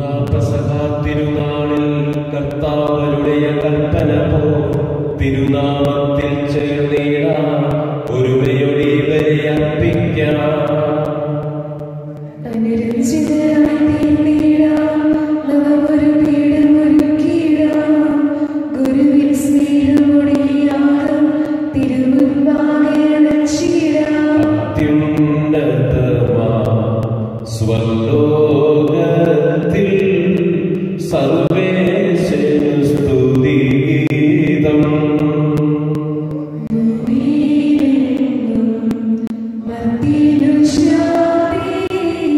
മൂന്നാം പെസഹ തിരുനാളിൽ കർത്താവരുടെ കൽപ്പന പോ തിരുനാമത്തിൽ ചേർന്നിടാം ഒരുവയുടെ ഇവരെ അർപ്പിക്കാം അനുരഞ്ജിതരായി തീർന്നിടാം നവമൊരു പീഠമൊരുക്കിയിടാം ഗുരുവിൻ സ്നേഹമൊടിയാകം തിരുമുൻപാകെ അണച്ചിടാം അത്യുന്നതമാ സ്വലോകത്തിൽ സർവേശന സ്തുതിഗീതം മർത്തിനു ശാന്തി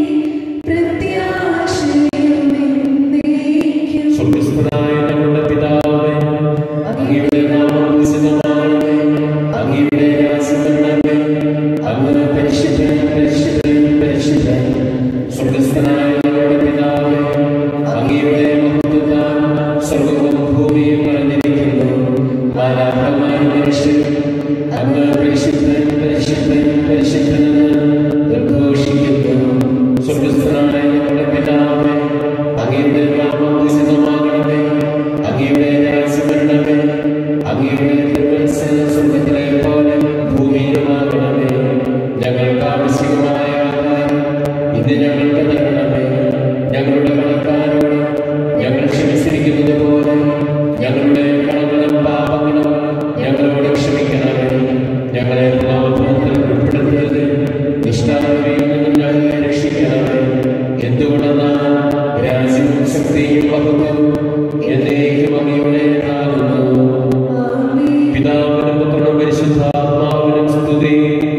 പ്രത്യാശയും എന്നേക്കും സ്വർഗസ്ഥനായ ഞങ്ങളുടെ പിതാവേ അങ്ങയുടെ നാമം വിശുദ്ധമാകണമേ അങ്ങയുടെ രാജ്യം വരണമേ അങ്ങ് പരിശുദ്ധൻ പരിശുദ്ധൻ പരിശുദ്ധൻ സ്വർഗസ്ഥനായ ഞങ്ങളുടെ പിതാവേ അങ്ങയുടെ മഹത്വത്താൽ സ്വർഗവും ഭൂമിയും നിറഞ്ഞിരിക്കുന്നു മാലാഭമാരും മനുഷ്യരും അങ്ങ് പരിശുദ്ധൻ പരിശുദ്ധൻ പരിശുദ്ധനെന്ന് ഉദ്ഘോഷിക്കുന്നു സ്വർഗസ്ഥനായ ഞങ്ങളുടെ പിതാവേ അങ്ങയുടെ നാമം വിശുദ്ധമാകണമേ അങ്ങയുടെ രാജ്യം വരണമേ അങ്ങയുടെ തിരുവത്സര സ്വർഗത്തിലെ പോലെ ഭൂമിയിലുമാകണമേ ഞങ്ങൾക്ക് ആവശ്യമായ ആഹാരം ഇന്ന് ഞങ്ങൾക്ക് തരണമേ ഞങ്ങളുടെ കടക്കാരോട് ഞങ്ങൾ ക്ഷമിച്ചിരിക്കുന്നത് പോലെ ഞങ്ങളുടെ കടങ്ങളും പാപങ്ങളും ഞങ്ങളോട് ക്ഷമിക്കണമേ ഞങ്ങളെ പാപത്തിൽ ഉൾപ്പെടുത്തരുത് നിഷ്ഠാനതയിൽ നിന്നും ഞങ്ങളെ രക്ഷിക്കണമേ എന്തുകൊണ്ടെന്നാൽ രാജ്യവും ശക്തിയും മഹത്വവും എന്നേക്കും അങ്ങയുടേതാകുന്നു പിതാവിനും പുത്രനും പരിശുദ്ധാത്മാവിനും സ്തുതി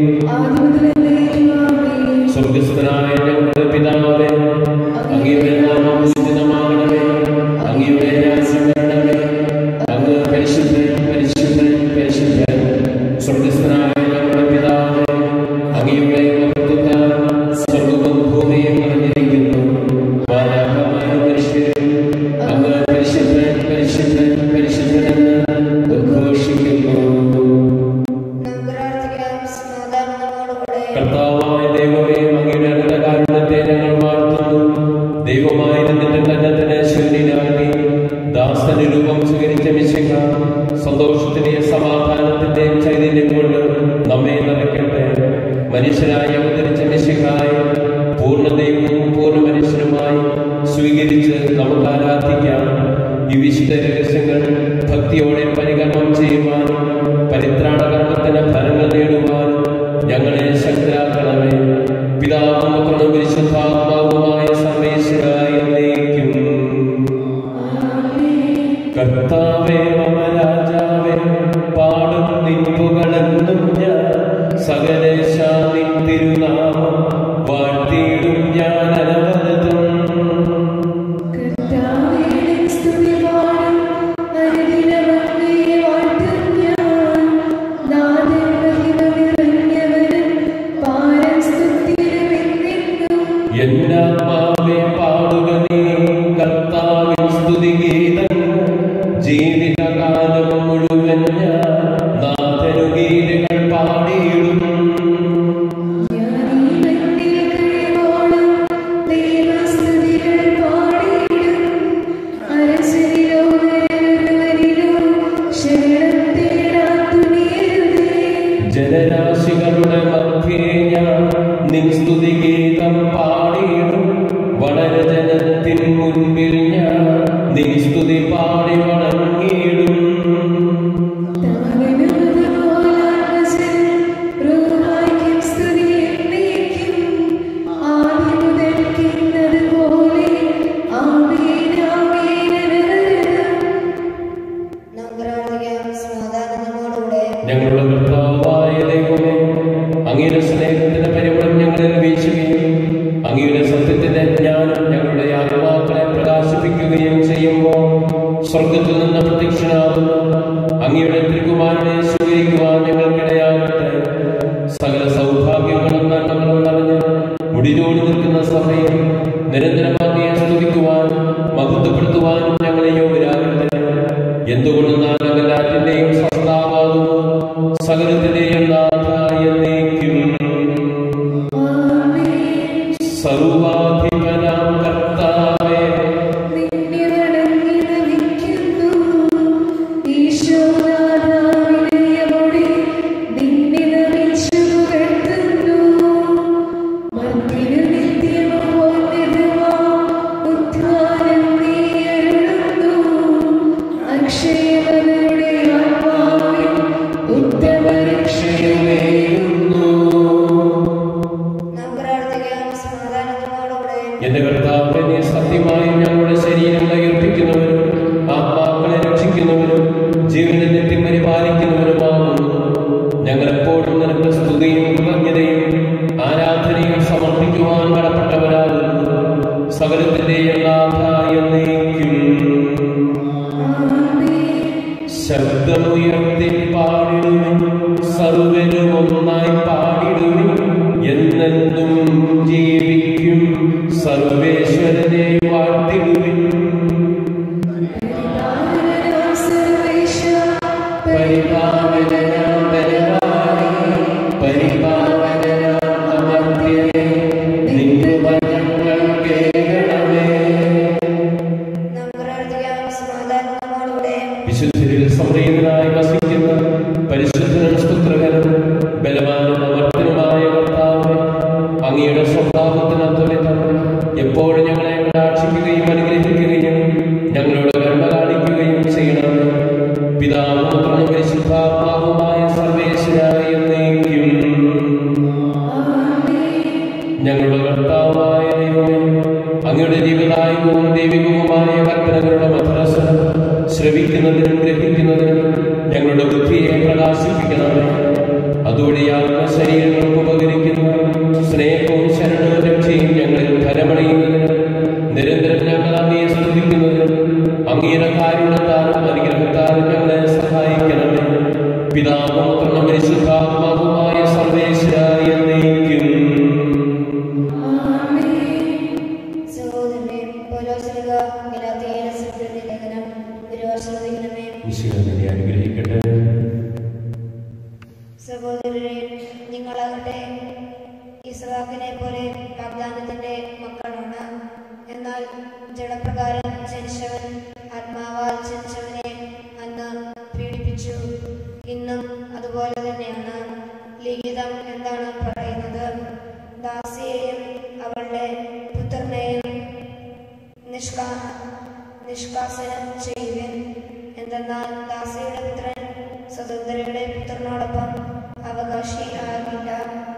സ്വർഗസ്ഥനായ ഞങ്ങളുടെ പിതാവേ അങ്ങയുടെ നാമം വിശുദ്ധമാകണമേ അങ്ങയുടെ രാജ്യം വരണമേ അങ്ങ് പരിശുദ്ധൻ പരിശുദ്ധൻ പരിശുദ്ധൻ സ്വർഗസ്ഥനായ ഞങ്ങളുടെ പിതാവേ അങ്ങയുടെ മഹത്വത്താൽ സ്വർഗവും ഭൂമിയും നിറഞ്ഞിരിക്കുന്നു മാലാഖമാരും മനുഷ്യരും അങ്ങ് പരിശുദ്ധൻ പരിശുദ്ധൻ പരിശുദ്ധനെന്ന് ഉദ്ഘോഷിക്കുന്നു കർത്താവായ ദൈവമേ അങ്ങയുടെ അനന്തകാരുണ്യത്തെ ഞങ്ങൾ വാഴ്ത്തുന്നു ദൈവമായിരുന്നിട്ട് തന്നെ തന്നെ ശൂന്യനാക്കി ദാസന് രൂപം സ്വീകരിച്ച മിശിക സന്തോഷത്തിന്റെയും സമാധാനത്തിന്റെയും ചൈതന്യം കൊണ്ട് നമ്മെ നിറയ്ക്കട്ടെ മനുഷ്യരായി അവതരിച്ച മിശിഹായി പൂർണ്ണ ദൈവവും പൂർണ്ണ മനുഷ്യനുമായി സ്വീകരിച്ച് നമുക്ക് ആരാധിക്കാം ഈ വിശുദ്ധ രഹസ്യങ്ങൾ ഭക്തിയോടെ പരികർമ്മം ചെയ്യുവാനും പരിത്രാണ കർമ്മത്തിന് ഫലങ്ങൾ നേടുവാനും ഞങ്ങളെ ശക്തരാക്കണമേ പിതാവും പുത്രനും പരിശുദ്ധാത്മാവുമായ സർവേശ്വരായി എന്നേക്കും കർത്താവേ മമ രാജാവേ പാടും നിൻപുകളെന്നും ഞാൻ സകലേശാനി തിരുനാമം വാഴ്ത്തിയിടും ഞാൻ അനവരതം എന്നാത്മാവേ പാടുക നീ കർത്താവിൻ സ്തുതിഗീതം ജീവിതകാലം മുഴുവൻ ഞാൻ നാഥനുഗീതകൾ പാടിയിടും ജനരാശികളുടെ മധ്യേ ഞാൻ നിൻ സ്തുതിഗീതം പാടിയിടും വളരെ ജനത്തിൻ മുൻപിൽ ഞാൻ നിൻ സ്തുതി പാടി വണങ്ങിയിടും ഞങ്ങളുടെ കർത്താവായ ദൈവമേ അങ്ങയുടെ സ്നേഹത്തിന്റെ പരിമളം ഞങ്ങളിൽ വീശുകയും അങ്ങയുടെ സത്യത്തിന്റെ ജ്ഞാനം ഞങ്ങളുടെ ആത്മാക്കളെ പ്രകാശിപ്പിക്കുകയും ചെയ്യുമ്പോൾ സ്വർഗത്തിൽ നിന്ന് പ്രത്യക്ഷനാകുന്ന അങ്ങയുടെ തിരുകുമാരനെ സ്വീകരിക്കുവാൻ ഞങ്ങൾക്കിടയാകട്ടെ സകല സൗഭാഗ്യങ്ങളും നന്മകളും നിറഞ്ഞ് മുടിചോടി നിൽക്കുന്ന സഭയിൽ നിരന്തരം അങ്ങയെ സ്തുതിക്കുവാൻ മഹത്വപ്പെടുത്തുവാനും ഞങ്ങളെ യോഗ്യരാകട്ടെ എന്തുകൊണ്ട് നാലെല്ലാറ്റിന്റെയും സസ്താവാകുന്നു സകലത്തിന്റെയും നാഥായ എന്നേക്കും സർവാധിപനാം കർത്താവേ ശബ്ദമുയർത്തി പാടിടുവിൻ സർവരും ഒന്നായി പാടിടുവിൻ എന്നെന്നും ജീവിക്കും സർവേശ്വരനെ വാഴ്ത്തിടുവിൻ പരിപാവനാം ബലവാനേ, പരിപാവനാം അമർത്യനേ, നിന്റെ വചനങ്ങൾ കേൾക്കണമേ നമുക്ക് പ്രാർത്ഥിക്കാം സമാധാനത്തോടെ വിശുദ്ധരിൽ സംപ്രീതനായി വസിക്കുന്ന പരിശുദ്ധനും സ്തുത്രകനും ബലവാനും അമർത്തനുമായ കർത്താവേ അങ്ങയുടെ സ്വഭാവത്തിനത്വരിതം എപ്പോഴും ഞങ്ങളെ കടാക്ഷിക്കുകയും അനുഗ്രഹിക്കുകയും ഞങ്ങളോട് കരുണ കാണിക്കുകയും ചെയ്യണമേ പിതാവും പുത്രനും പരിശുദ്ധാത്മാവുമായ സർവേശ്വരായ എന്നേക്കും ഞങ്ങളുടെ കർത്താവായ ദൈവമേ അങ്ങയുടെ ജീവിതായകവും ദൈവികവുമായ കൽപ്പനകളുടെ മധുരസ്വരം ശ്രവിക്കുന്നതിനും ഗ്രഹിക്കുന്നതിനും ഞങ്ങളുടെ ബുദ്ധിയെ പ്രകാശിപ്പിക്കണമേ അതുവഴി ആത്മശരീരങ്ങൾക്ക് ഉപകരിക്കുന്ന സ്നേഹവും ശരണവും രക്ഷയും ഞങ്ങളിൽ ഫലമണിയുന്നതിനും നിരന്തരം ഞങ്ങൾ അങ്ങയെ സ്തുതിക്കുന്നതിനും അങ്ങയുടെ കാരുണ്യത്താലും അനുഗ്രഹത്താലും ഞങ്ങളെ സഹായിക്കണമേ പിതാവും പുത്രനും പരിശുദ്ധാത്മാവുമായ സർവേശ്വരായ എന്നേക്കും സഹോദരനെ പൗലോസ്ലിഹ ഗലാത്യയിലെ സത്യത്തിന്റെ ലേഖനം ഗുരുവാശ്രദിക്കണമേ ഈശ്വരനെ അനുഗ്രഹിക്കട്ടെ സഹോദരരെ നിങ്ങളാകട്ടെ ഇസ്രാഖിനെ പോലെ വാഗ്ദാനത്തിന്റെ മക്കളാണ് എന്നാൽ ജഡപ്രകാരം ജനിച്ചവൻ ആത്മാവാൽ ജനിച്ചവനെ അന്ന് പീഡിപ്പിച്ചു ഇന്നും അതുപോലെ തന്നെയാണ് ലിഖിതം എന്താണ് പറയുന്നത് ദാസിയെയും അവളുടെ പുത്രനെയും നിഷ്കാ നിഷ്കാസനം ചെയ്യുവൻ എന്തെന്നാൽ ദാസിയുടെ പുത്രൻ സ്വതന്ത്രയുടെ പുത്രനോടൊപ്പം അവകാശി ആകില്ല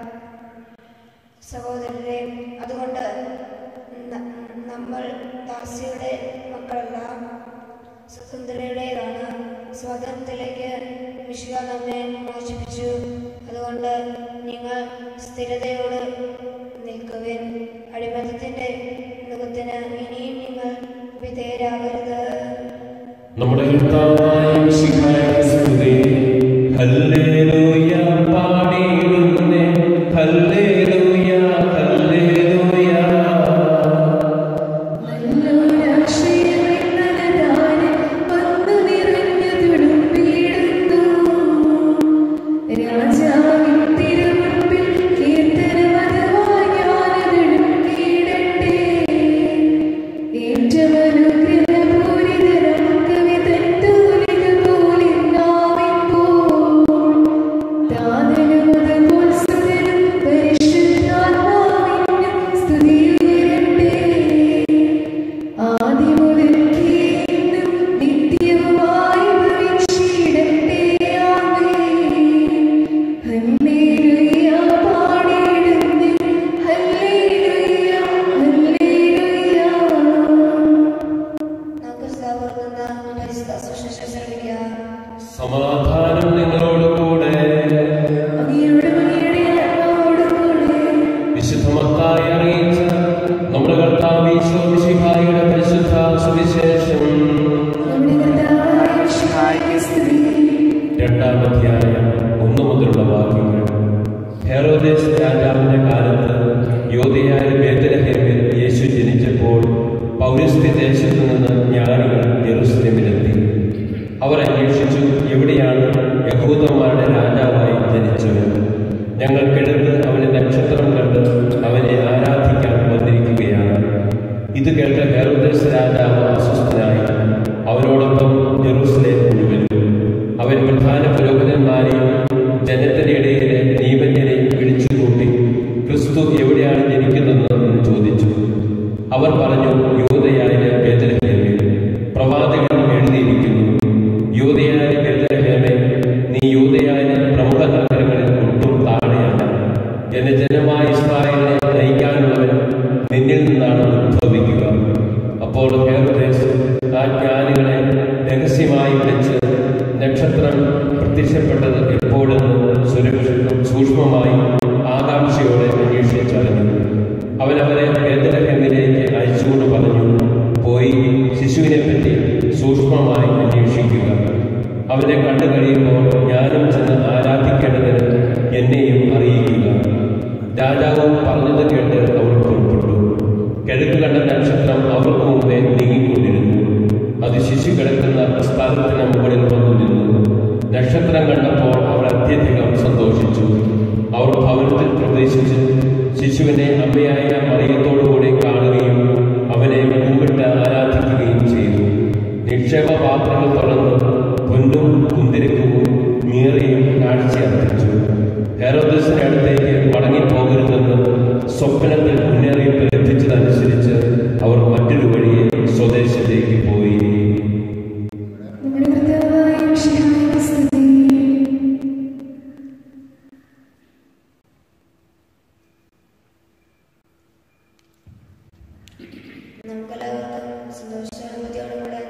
സഹോദരരെ അതുകൊണ്ട് ന- നമ്മൾ ദാസിയുടെ മക്കളല്ല സ്വതന്ത്രയുടേതാണ് സ്വാതന്ത്ര്യത്തിലേക്ക് വിശുദ്ധ നമ്മെ മോചിപ്പിച്ചു അതുകൊണ്ട് നിങ്ങൾ സ്ഥിരതയോട് നിൽക്കുവിൻ അടിമത്തത്തിന്റെ മുഖത്തിന് ഇനിയും നിങ്ങൾ വിധേയരാകരുത് നമ്മുടെ കർത്താവായ മിശിഹായുടെ സ്തുതി. ഹല്ലേലൂയ പാടിയിടുന്നേ. ഹല്ലേലൂയ, ഹല്ലേലൂയ. നമുക്ക് സഹോദരൻ പരിശുദ്ധ സുശേഷം ശ്രമിക്കാം സമാധാനം നിങ്ങളോടുകൂടെ വിശുദ്ധമത്തായി അറിയിച്ച നമ്മുടെ കർത്താവ് ഈശോ മിശിഹായുടെ പരിശുദ്ധ സുവിശേഷം രണ്ടാം അധ്യായം ഒന്നു മുതലുള്ള വാക്യങ്ങൾ ഹെറോദേസ് രാജാവിന്റെ കാലത്ത് യോധയായ ബേത്തലഹേമിൽ യേശു ജനിച്ചപ്പോൾ പൗരസ്ത്യ ദേശത്തു നിന്ന് ജ്ഞാനികൾ യെറുസലേമിലെത്തി അവർ അന്വേഷിച്ചു എവിടെയാണ് യഹൂദന്മാരുടെ രാജാവായി ജനിച്ചവൻ ഞങ്ങൾക്കെടുത്ത് അവന്റെ നക്ഷത്രം കണ്ട് അവനെ ആരാധിക്കാൻ വന്നിരിക്കുകയാണ് ഇത് കേട്ട ഹെറോദേസ് രാജാവ് അസ്വസ്ഥനായി അവനോടൊപ്പം ജെറൂസലേം മുഴുവനും അവൻ പ്രധാന പുരോഹിതന്മാരെയും ജനത്തിന്റെ ഇടയിലെ നീവന്യരെയും വിളിച്ചു കൂട്ടി ക്രിസ്തു എവിടെയാണ് ജനിക്കുന്നതെന്ന് ചോദിച്ചു അവർ പറഞ്ഞു യൂതയായ ബേത്തലഹേമിൽ പ്രവാചകൻ എഴുതിയിരിക്കുന്നു യൂതയായ ബേത്തലഹേമെ നീ യൂതയായ പ്രമുഖ നഗരങ്ങളിൽ ഒട്ടും താഴെയാണ് ജനജനമായ ഇസ്രായേലിനെ നയിക്കാനുള്ളവൻ നിന്നിൽ നിന്നാണ് ഉദ്ഭവിക്കുക അപ്പോൾ ഹെറോദേസ് ആ ജ്ഞാനികളെ രഹസ്യമായി വിളിച്ച് നക്ഷത്രം പ്രത്യക്ഷപ്പെട്ടത് എപ്പോഴെന്ന് സുരക്ഷിതം സൂക്ഷ്മമായി ആകാംക്ഷയോടെ അന്വേഷിച്ചറിഞ്ഞു അവൻ അവരെ ബേദലഹേമിലേക്ക് അയച്ചുകൊണ്ട് പറഞ്ഞു പോയി ശിശുവിനെ സൂക്ഷ്മമായി അന്വേഷിക്കുക അവനെ കണ്ടു കഴിയുമ്പോൾ ഞാനും ചെന്ന് ആരാധിക്കേണ്ടതിന് എന്നെയും അറിയിക്കുക രാജാവ് പറഞ്ഞത് കേട്ട് അവർ പുറപ്പെട്ടു കിഴക്ക് കണ്ട നക്ഷത്രം അവർക്ക് മുമ്പേ നീങ്ങിക്കൊണ്ടിരുന്നു അത് ശിശു കിടക്കുന്ന സ്ഥലത്തിന് മുകളിൽ വന്നു നിന്നു നക്ഷത്രം കണ്ടപ്പോൾ അവർ അത്യധികം സന്തോഷിച്ചു അവർ ഭവനത്തിൽ പ്രവേശിച്ച് ശിശുവിനെ അമ്മയായ മറിയത്തോടുകൂടി കാണുകയും അവനെ കുമ്പിട്ട് ആരാധിക്കുകയും ചെയ്തു നിക്ഷേപ പാത്രങ്ങൾ തുറന്ന് പൊന്നും കുന്തിരിക്കവും മീറിയും കാഴ്ച അർപ്പിച്ചു ഹെറോദസിന്റെ അടുത്തേക്ക് മടങ്ങിപ്പോകരുതെന്ന് സ്വപ്നത്തിൽ മുന്നറിയിപ്പ് ലഭിച്ചതനുസരിച്ച് അവർ മറ്റൊരു വഴിയെ സ്വദേശത്തേക്ക് പോയി നമ്മുടെ കർത്താവായ മിശിഹായുടെ സ്തുതി നമുക്കെല്ലാവർക്കും സന്തോഷാനുഭൂതിയോടുകൂടെ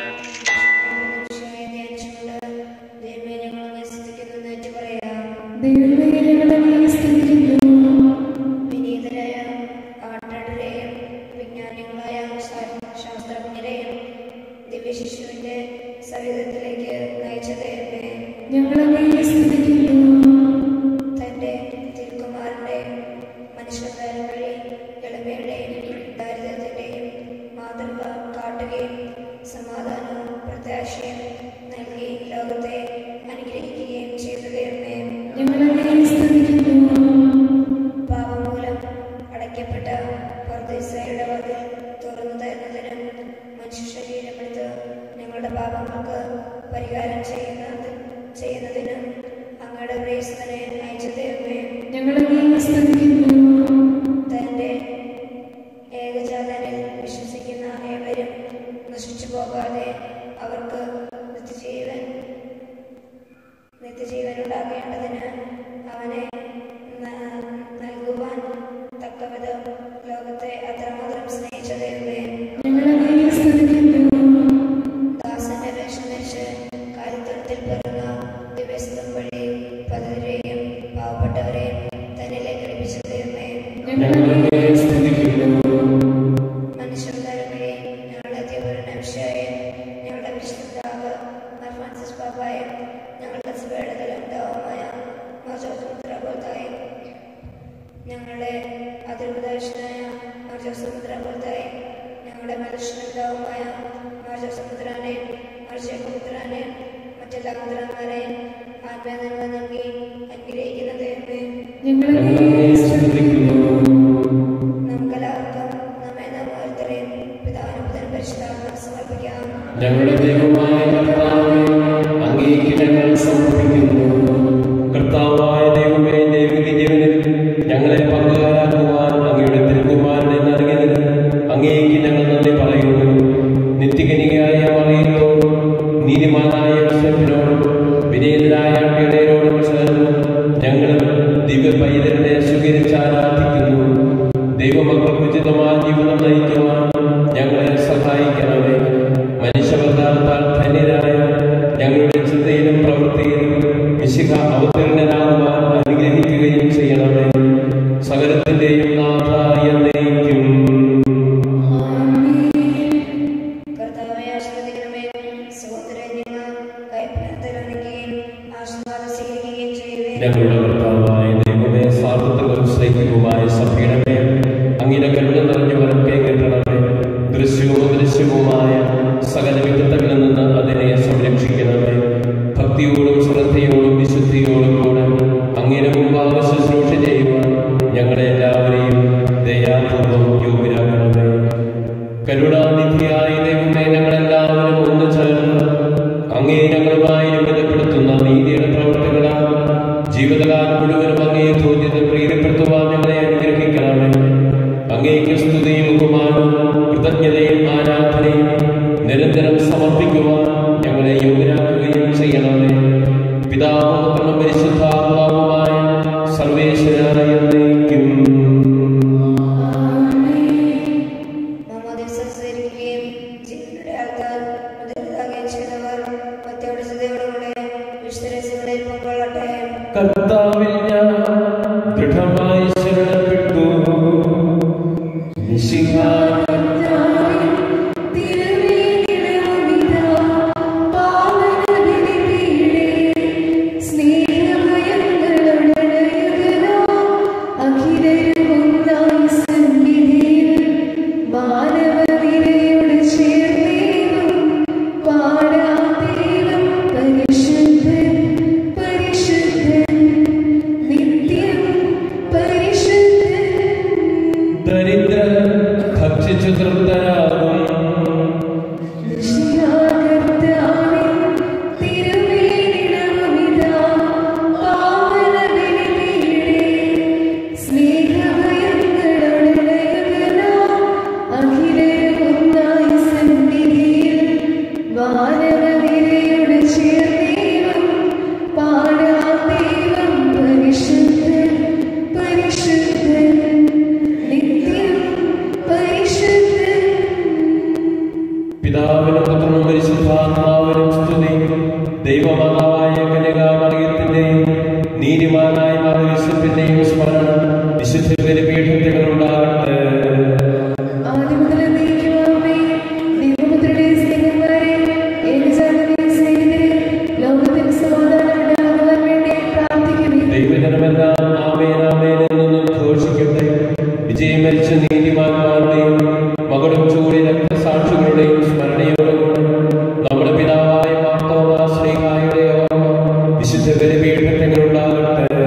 ധ്യാനിച്ചുകൊണ്ട് ദൈവമേ ഞങ്ങൾ അങ്ങേ സ്തുതിക്കുന്നു എന്ന് ഏറ്റു പറയാം ദൈവമേ ഞങ്ങളെ സ്തുതിക്കുന്നു വിനീതരായ ആട്ടടരെയും വിജ്ഞാനികളായ ശാ- ശാസ്ത്രജ്ഞരെയും ദിവ്യശിശുവിന്റെ സവിധത്തിലേക്ക് നയിച്ച ദൈവമേ ഞങ്ങളെ സ്തുതിക്കുന്നു തന്റെ തിരുക്കുമാരന്റെ മനുഷ്യതാരം വഴി എളിമയുടെയും ദാരിദ്ര്യത്തിന്റെയും മാതൃക കാട്ടുകയും സമാധാനവും പ്രത്യാശയും നൽകി ലോകത്തെ അനുഗ്രഹിക്കുകയും ചെയ്ത ദൈവമേ ഞങ്ങളെ സ്തുതിക്കുന്നു പാപം മൂലം അടയ്ക്കപ്പെട്ട പർദീസയുടെ വാതിൽ തുറന്നു തരുന്നതിനും മനുഷ്യ ശരീരമെടുത്ത് ഞങ്ങളുടെ പാപങ്ങൾക്ക് പരിഹാരം ചെയ്യുന്ന ചെയ്യുന്നതിനും അങ്ങയുടെ പ്രേസനെ അയച്ച ദൈവമേ ഞങ്ങളെ സ്തുതിക്കുന്നു തന്റെ ഏകജാതനിൽ വിശ്വസിക്കുന്ന ഏവരും നശിച്ചു പോകാതെ അവർക്ക് നിത്യജീവൻ നിത്യജീവൻ ഉണ്ടാകേണ്ടതിന് അവനെ ന- നൽകുവാൻ തക്കവിധം ലോകത്തെ അത്രമാത്രം സ്നേഹിച്ച ദൈവമേ ഞങ്ങളെ സ്തുതിക്കുന്നു ദാസന്റെ വേഷം ധരിച്ച് കാര്യത്തിൽ പിറന്ന ദിവസം വഴി പതിരെയും പാവപ്പെട്ടവരെയും തന്നിലേക്ക് ലഭിച്ച ദൈവമേ ഞങ്ങളെ സ്തുതിക്കുന്നു മനുഷ്യരുടെ ഞങ്ങളുടെ തീവ്രനംശായ ഞങ്ങളുടെ വിശുദ്ധാവ് മാർ ഫ്രാൻസിസ് പാപ്പായും ഞങ്ങളുടെ സഭയുടെ തലമുണ്ടാവുമായ മാജോസുമുദ്രപോലത്തായും ഞങ്ങളുടെ അതിർവദാശനായ മാർജോസുമുദ്രപോലത്തായും ഞങ്ങളുടെ മനുഷ്യനുണ്ടാവുമായ മാർജോസുമുദ്രാനെയും മാർജോമുദ്രാനെയും മറ്റെല്ലാ മുദ്രന്മാരെയും ആത്മീയനന്മ നൽകി അനുഗ്രഹിക്കുന്ന ദൈവമേ ഞങ്ങളെ സ്തുതിക്കുന്നു നമുക്കെല്ലാവർക്കും നമ്മെ നാം ഓരോരുത്തരെയും പിതാവിനും പുത്രനും പരിശുദ്ധാത്മാവിനും സമർപ്പിക്കാം ഞങ്ങളുടെ ദൈവമായ കർത്താവേ അങ്ങേക്ക് ഞങ്ങൾ സമർപ്പിക്കുന്നു കർത്താവായ ദൈവമേ ദൈവിക ജീവനിൽ ഞങ്ങളെ പങ്കുകാരാക്കുവാൻ അങ്ങയുടെ തിരുക്കുമാരനെ നൽകിയത് അങ്ങേക്ക് ഞങ്ങൾ നന്ദി പറയുന്നു നിത്യകനികയായ മറിയത്തോടും നീതിമാനായ യോസേഫിനോടും വിനീതരായ ഇടയരോടും ചേർന്ന് ഞങ്ങൾ ദിവ്യ പൈതലിനെ സ്വീകരിച്ച് ആരാധിക്കുന്നു ദൈവമക്കൾക്ക് ഉചിതമായ ജീവിതം നയിക്കുവാൻ ഞങ്ങളെ സഹായിക്കണമേ മനുഷ്യവതാരത്താൽ ധന്യരായ ഞങ്ങളുടെ ചിന്തയിലും പ്രവൃത്തിയിലും മിശിക അവതീർണനാകുവാൻ അനുഗ്രഹിക്കുകയും ചെയ്യണമേ സകലത്തിന്റെയും നാഥായ നയിക്കും കർത്താവെ ആശ്രദിക്കണമേ സഹോദരൻ നിങ്ങൾ കൈപ്രാർത്ഥനയ്ക്കുകയും ആശീർവാദം സ്വീകരിക്കുകയും ചെയ്യുകയും ഞങ്ങളുടെ കർത്താവായ ദൈവമേ സാർവത്രികവും സ്നേഹിതവുമായ സഭയുടെ മേൽ അങ്ങയുടെ കരുണ നിറഞ്ഞു വരപ്പേ കിട്ടണമേ ദൃശ്യവും അദൃശ്യവുമായ സകല വിപത്തുകളിൽ നിന്ന് അതിനെ സംരക്ഷിക്കണമേ ഭക്തിയോടും ശ്രദ്ധയോടും വിശുദ്ധിയോടും കൂടെ അങ്ങനെ മുമ്പാകെ ശുശ്രൂഷ ചെയ്യുവാൻ ഞങ്ങളെ എല്ലാവരെയും ദയാപൂർവം യോഗ്യരാക്കണമേ കരുണാനിധിയായ ദൈവമേ ഞങ്ങളെല്ലാവരും ഒന്ന് ചേർന്ന് അങ്ങേ ഞങ്ങളുമായി രൂപപ്പെടുത്തുന്ന നീതിയുടെ പ്രവർത്തികളാൽ ജീവിതകാലം മുഴുവനും അങ്ങേ തോന്നിയത് പ്രീതിപ്പെടുത്തുവാൻ ഞങ്ങളെ അനുഗ്രഹിക്കണമേ അങ്ങേക്ക് സ്തുതിയും ബഹുമാനവും കൃതജ്ഞതയും ആരാധനയും നിരന്തരം സമർപ്പിക്കുവാൻ ഞങ്ങളെ യോഗ്യരാക്കുകയും ചെയ്യണമേ പിതാവും പുത്രനും പരിശുദ്ധാത്മാവുമായ സർവേശ്വരായ എന്നേക്കും മാമോദീസ സ്വീകരിക്കുകയും ജീവനുടെ ആൾക്കാർ മുതലാകുകയും ചെയ്തവർ മധ്യവ്രതയോടുകൂടെ വിശുദ്ധരസ്യങ്ങളിൽ പങ്കൊള്ളട്ടെ കർത്താവിൽ ഞാൻ ദൃഢമായി ശരണപ്പെട്ടു നിശിഹാ തിരുമേനിടമിതാ വാനരനിരയോട് ചേർന്നേവം പാടാം ദൈവം പരിശുദ്ധൻ പരിശുദ്ധൻ നിത്യം പരിശുദ്ധൻ പിതാവിനും പുത്രനും പരിശുദ്ധാത്മാവിനും സ്തുതി ദൈവമാതാവായ കന്യകാമറിയത്തിന്റെയും നീതിമാനായ മാതൃവിശുദ്ധിന്റെയും സ്മരണം വിശുദ്ധ ബലിപീഠത്തിൽ ഉണ്ടാകട്ടെ ആദ്യം മുതൽ എന്നേക്കുമാമേ. ദൈവപുത്രന്റെ സ്നേഹന്മാരെ, ഏകജാതന്റെ സ്നേഹിതരെ, ലോകത്തിന് സമാധാനം ഉണ്ടാകുവാൻ വേണ്ടി പ്രാർത്ഥിക്കുവിൻ. ദൈവജനമെല്ലാം ആമേൻ ആമേൻ എന്നൊന്നും ഘോഷിക്കട്ടെ വിജയം മരിച്ച നീതിമാന്മാരുടെയും മകളും ചൂടി രക്തസാക്ഷികളുടെയും സ്മരണയോടുകൂടെ നമ്മുടെ പിതാവായ മാർത്തോമാ ശ്രീഹായുടെ ഓർമ്മ വിശുദ്ധ ബലിപീഠത്തിൽ ഉണ്ടാകട്ടെ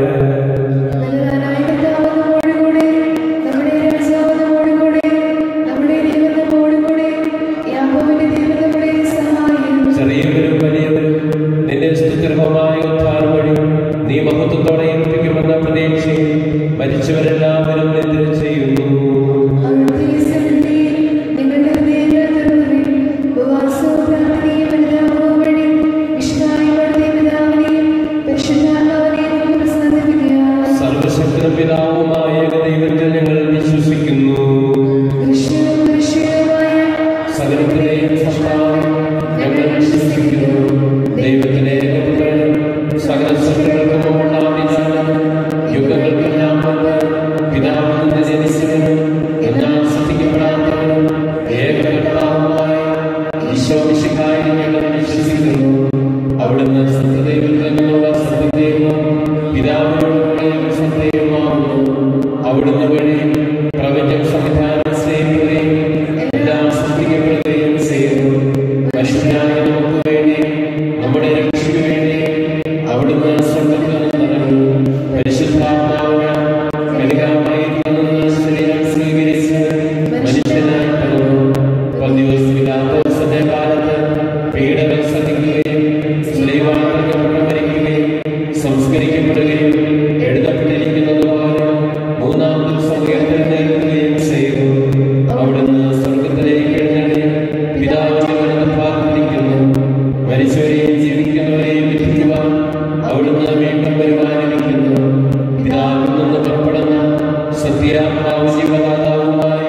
നല്ലതാനായ കർത്താവ് നമ്മോടുകൂടെ, നമ്മുടെ രാജാവ് നമ്മോടുകൂടെ, നമ്മുടെ ദൈവം നമ്മോടുകൂടെ, യാക്കോബിന്റെ ദൈവം നമ്മുടെ സഹായം. ചെറിയവരും വലിയവരും നിന്റെ സ്തുത്യർഹമായ ഉദ്ധാരം വഴി നീ മഹത്വത്തോടെ ഏൽപ്പിക്കുമെന്ന പ്രതീക്ഷയിൽ മരിച്ചവരെല്ലാവരും നിദ്ര ചെയ്യുന്നു അവിടുത്തെ സന്നിധിയിൽ നിങ്ങളുടെ ഹൃദയങ്ങൾ തുറന്നുവിൻ. ഉപവാസവും പ്രാർത്ഥനയും അനുതാപവും വഴി വിശുദ്ധായ അവിടുത്തെ പിതാവിനെയും പരിശുദ്ധാത്മാവിനെയും നമുക്ക് പ്രസാദിപ്പിക്കുക. സർവശക്തനും പിതാവുമായ ദൈവത്തിൽ ഞങ്ങൾ വിശ്വസിക്കുന്നു ദൃശ്യവും ദൃശ്യവുമായ സകലത്തിലെയും സത്താവും ഞങ്ങൾ വിശ്വസിക്കുന്നു ദൈവത്തിന്റെ ഏകപുത്രനും സകല സൃഷ്ടികൾക്കും ഉണ്ടാവില്ലാതെ യുഗങ്ങൾക്കെല്ലാം മുമ്പ് പിതാവിൽ നിന്ന് ജനിച്ചവനും എന്നാൽ സൃഷ്ടിക്കപ്പെടാത്തവനും ഏകകർത്താവുമായ ഈശോ മിശിഹായിൽ ഞങ്ങൾ വിശ്വസിക്കുന്നു അവിടുന്ന് സത്യദൈവത്തിൽ നിന്നുള്ള സത്യദൈവവും പിതാവിനോടുകൂടെ സത്യവുമാകുന്നു അവിടുന്ന് വഴി പ്രപഞ്ചം സംവിധാനം ചെയ്യുകയും എല്ലാം സൃഷ്ടിക്കപ്പെടുകയും ചെയ്യുന്നു മനുഷ്യനായ നമുക്ക് വേണ്ടി നമ്മുടെ രക്ഷയ്ക്ക് വേണ്ടി അവിടുന്ന് സ്വർഗത്തിൽ നിന്നിറങ്ങി പരിശുദ്ധാത്മാവിനാൽ കനികാമറിയത്തിൽ നിന്ന് ശരീരം സ്വീകരിച്ച് മനുഷ്യനായി പിറന്നു പന്തിയോസ് പിലാത്തോസിന്റെ കാലത്ത് പീഡകൾ സഹിക്കുകയും സ്ത്രീവാർത്തകപ്പെട്ട് മരിക്കുകയും സംസ്കരിക്കപ്പെടുകയും എഴുതപ്പെട്ടിരിക്കുന്നതുപോലെ മൂന്നാം ദിവസം ഉയർത്തെഴുന്നേൽക്കുകയും ചെയ്തു അവിടുന്ന് സ്വർഗത്തിലേക്ക് എഴുന്നള്ളി പിതാവിന്റെ വലത് ഭാഗത്തിരിക്കുന്നു മരിച്ചവരെയും ജീവിക്കുന്നവരെയും വിധിക്കുവാൻ അവിടുന്ന് വീണ്ടും വരുവാനിരിക്കുന്നു പിതാവിൽ നിന്ന് പുറപ്പെടുന്ന സത്യാത്മാവ് ജീവദാതാവുമായ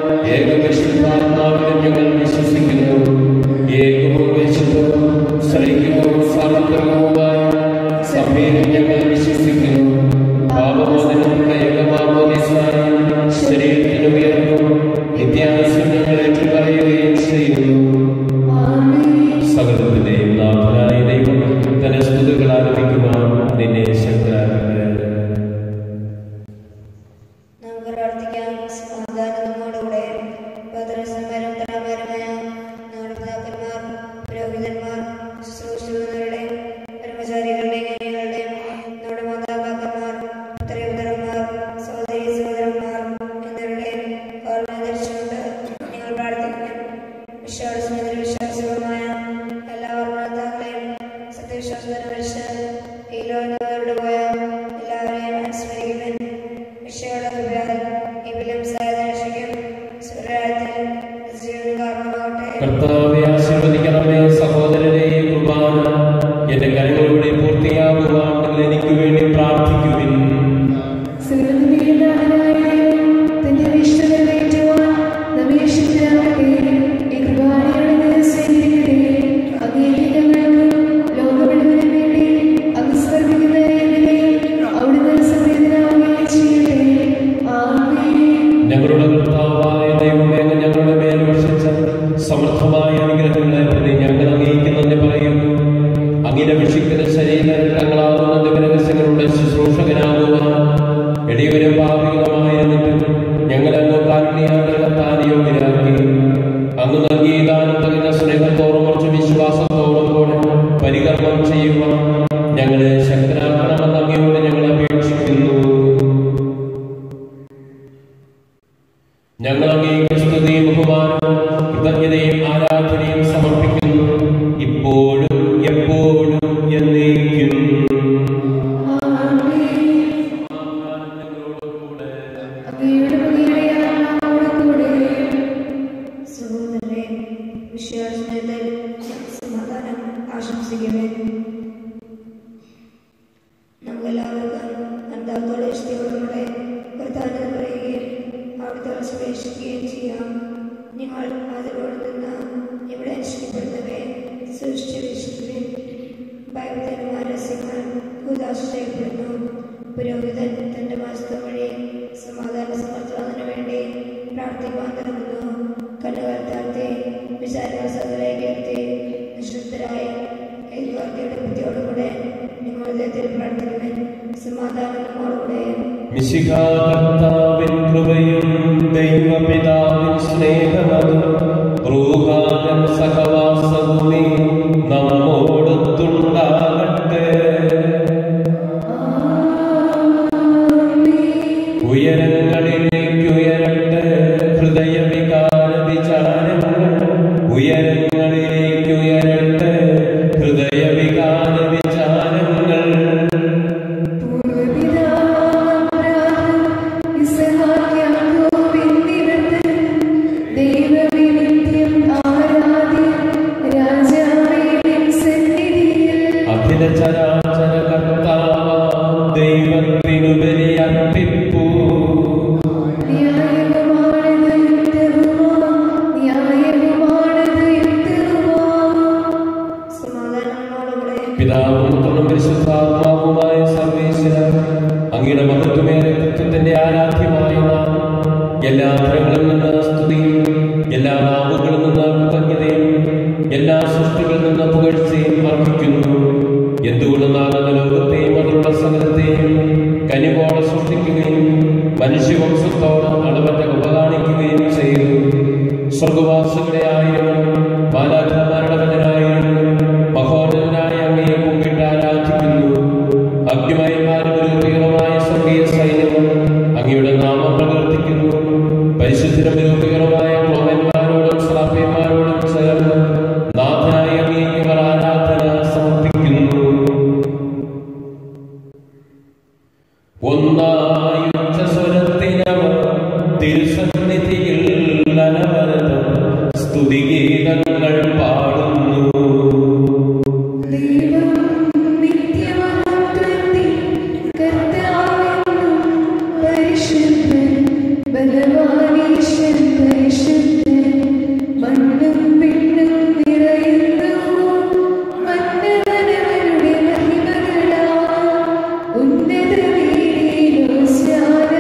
ഏകപരിശുദ്ധാത്മാവിലും ഞങ്ങൾ വിശ്വസിക്കുന്നു ഏകവും വിശുദ്ധവും ശ്രയിക്കവും സാർവത്രികവുമായ സഭയിലും ഞങ്ങൾ വിശ്വസിക്കുന്നു പാപമോചനത്തിനുള്ള ഏകമാമോദിസായും ശരീരത്തിന് ഉയർന്നും നിത്യാവശ്യം ഞങ്ങൾ ഏറ്റുപറയുകയും ചെയ്യുന്നു സകലത്തിന്റെയും നാഥനായ ദൈവം തന്റെ സ്തുതികൾ ആരംഭിക്കുവാൻ നിന്നെ ശക്തരാകട്ടെ നമുക്ക് പ്രാർത്ഥിക്കാം സമാധാനം നമ്മോടുകൂടെ ഭദ്രസമരം തലമാരുമായ നമ്മുടെ പിതാക്കന്മാർ പുരോഹിതന്മാർ ശുശ്രൂഷിക്കുന്നവരുടെ ബ്രഹ്മചാരികളുടെ കന്യകളുടെ നമ്മുടെ മാതാപിതാക്കന്മാർ ഉത്തരവുതരന്മാർ സഹോദരി സഹോദരന്മാർ എന്നിവരുടെ ഓർമ്മ ധരിച്ചുകൊണ്ട് നിങ്ങൾ പ്രാർത്ഥിക്കണം വിശ്വാസത്തിന് വിശ്വാസവുമായ എല്ലാ ഓർമ്മതാക്കളെയും സത്യവിശ്വാസത്തിന് മരിച്ച് ഈ ലോകങ്ങളുടെ പോയ എല്ലാവരെയും അനുസ്മരിക്കുവാൻ വിഷയുടെ കൃപയാൽ ഈ വില്യം സായദർശിക്കും സൂര്യാഴത്തിൽ ജീവൻ കാരണമാകട്ടെ കർത്താവെ ആശീർവദിക്കണമേ സഹോദരനെ ഈ കുർബാന എന്റെ കരങ്ങളിലൂടെ പൂർത്തിയാകുവാൻ നിങ്ങൾ എനിക്ക് വേണ്ടി പ്രാർത്ഥിക്കുവിൻ സർവ്വനീയ നാഥനായ ദൈവം തന്റെ അഭീഷ്ടങ്ങൾ നേറ്റുവാൻ നമ്മെ ശക്തരാക്കട്ടെ. ഈ കൃപാനയോടെ സ്വീകരിക്കട്ടെ. അങ്ങേക്ക് ഞങ്ങൾക്കും ലോകം മുഴുവനും വേണ്ടി അങ്ങ് സമർപ്പിക്കുന്ന ഏവരെയും അവിടുന്ന് സംവേദനാവുകയും ചെയ്യട്ടെ. ആമേൻ. ഞങ്ങളുടെ കർത്താവായ ദൈവമേ അങ്ങ് ഞങ്ങളുടെ മേൽ വർഷിച്ച സമർത്ഥമായ അനുഗ്രഹങ്ങളെ പ്രതി ഞങ്ങൾ അംഗീകരിക്കുന്നെന്ന് പറയുന്നു അങ്ങിനെ വിഷിക്കുന്ന ശരീരങ്ങളാകുന്ന രഹസ്യങ്ങളുടെ ശുശ്രൂഷകനാകുവാൻ എടിയവരും പാപികളുമായിരുന്നിട്ടും ഞങ്ങൾ അങ്ങ് കാരുണ്യാഗ്രഹത്താൻ യോഗ്യരാക്കി അങ്ങ് നൽകിയ ദാനം തകുന്ന സ്നേഹത്തോടും കുറച്ച് വിശ്വാസത്തോടും കൂടെ പരികർമ്മം ചെയ്യുവാൻ ഞങ്ങളെ ശക്തരാക്കണമെന്ന് അങ്ങയോട് ഞങ്ങൾ അപേക്ഷിക്കുന്നു ഞങ്ങൾ അങ്ങേക്ക് സ്തുതിയും ബഹുമാനവും കൃതജ്ഞതയും ആരാധനയും സമർപ്പിക്കുന്നു ഇപ്പോഴും എപ്പോഴും എന്നേക്കും അങ്ങയുടെ പുതിയ ആത്മാവോടുകൂടെ സഹോദരരെ വിശ്വാസത്തിൽ സമാധാനം ആശംസിക്കുമേ നമുക്കെല്ലാവർക്കും അന്താത്തോടെ ഇഷ്ടയോടുകൂടെ കർത്താവിനെ പറയുകയും അവിടുത്തെ സുരക്ഷിക്കുകയും ചെയ്യാം നിങ്ങൾ അതിലൂടെ നിന്ന് ഇവിടെ അനുഷ്ഠിക്കപ്പെടുന്നവയെ സൂക്ഷിച്ച് വീക്ഷിക്കുകയും ഭയത്തിന് രഹസ്യങ്ങൾ ഉദാശ ചെയ്യപ്പെടുന്നു പുരോഹിതൻ തന്റെ മാസത്തെ വഴി സമാധാന സമർത്ഥനത്തിന് വേണ്ടി പ്രാർത്ഥിക്കാൻ തുടങ്ങുന്നു കണ്ണുകൾ താഴ്ത്തി വിചാരങ്ങൾ സകലേക്കെത്തി നിശ്ചിതരായി ഏകാഗ്രയുടെ ബുദ്ധിയോടുകൂടെ നിങ്ങളുടെ പ്രാർത്ഥിക്കുവാൻ സമാധാനം നമ്മോടുകൂടെ മിശിഹാകർത്താവിൻ കൃപയും ദൈവപിതാവിൻ സ്നേഹമതും റൂഹാകൻ സഹവാസവുമേ നമ്മോടൊത്തുണ്ടാകട്ടെ ഉയരങ്ങളിലേക്ക് ഉയരട്ടെ ഹൃദയവികാര വിചാരങ്ങൾ ഉയരങ്ങളിലേക്ക് ഉയരട്ടെ ഹൃദയവികാര വിചാരങ്ങൾ അഖില ചരാചര കർത്താവ ദൈവത്തിനുപരി അർപ്പിപ്പൂ സമാധാനം നമ്മോടുകൂടെ പിതാവും പുത്രനും പരിശുദ്ധാത്മാവുമായ സർവേശ്വര അങ്ങയുടെ മഹത്വമേറെ തത്വത്തിന്റെ ആരാധ്യമായ നാമം എല്ലാ അധരങ്ങളിൽ നിന്ന് സ്തുതിയും എല്ലാ നാവുകളിൽ നിന്ന് കൃതജ്ഞതയും എല്ലാ സൃഷ്ടികളിൽ നിന്ന് പുകഴ്ചയും അർപ്പിക്കുന്നു എന്തുകൊണ്ടെന്നാണ് ലോകത്തെയും അതിലുള്ള സകലത്തെയും കനിവോടെ സൃഷ്ടിക്കുകയും മനുഷ്യവംശത്തോട് അളവറ്റ കൃപ കാണിക്കുകയും ചെയ്തു സ്വർഗവാസികളെ ആയിരങ്ങളും ബാലാഘമാരുടെ ഭജനായിരങ്ങളും മഹോന്നതനായ അങ്ങയെ കുമ്പിട്ട് ആരാധിക്കുന്നു അഗ്നിമയന്മാരും രൂപീകരമായ സ്വർഗീയ സൈന്യവും അങ്ങയുടെ നാമം പ്രകീർത്തിക്കുന്നു പരിശുദ്ധരും രൂപീകരമായ ക്ലോമന്മാരോടും ശ്രാപ്യന്മാരോടും ചേർന്ന് നാഥനായി അങ്ങേക്ക് ഇവർ ആരാധന സമർപ്പിക്കുന്നു ഒന്നായുച്ച സ്വരത്തിനവർ തിരുസന്നിധിയിൽ അനവരതം സ്തുതിഗീതങ്ങൾ പാടുന്നു മണ്ണും പിണ്ണും നിറയുന്നു മന്നവനവരുടെ മഹിമകളാ ഉന്നത വീടിലോസ്യാന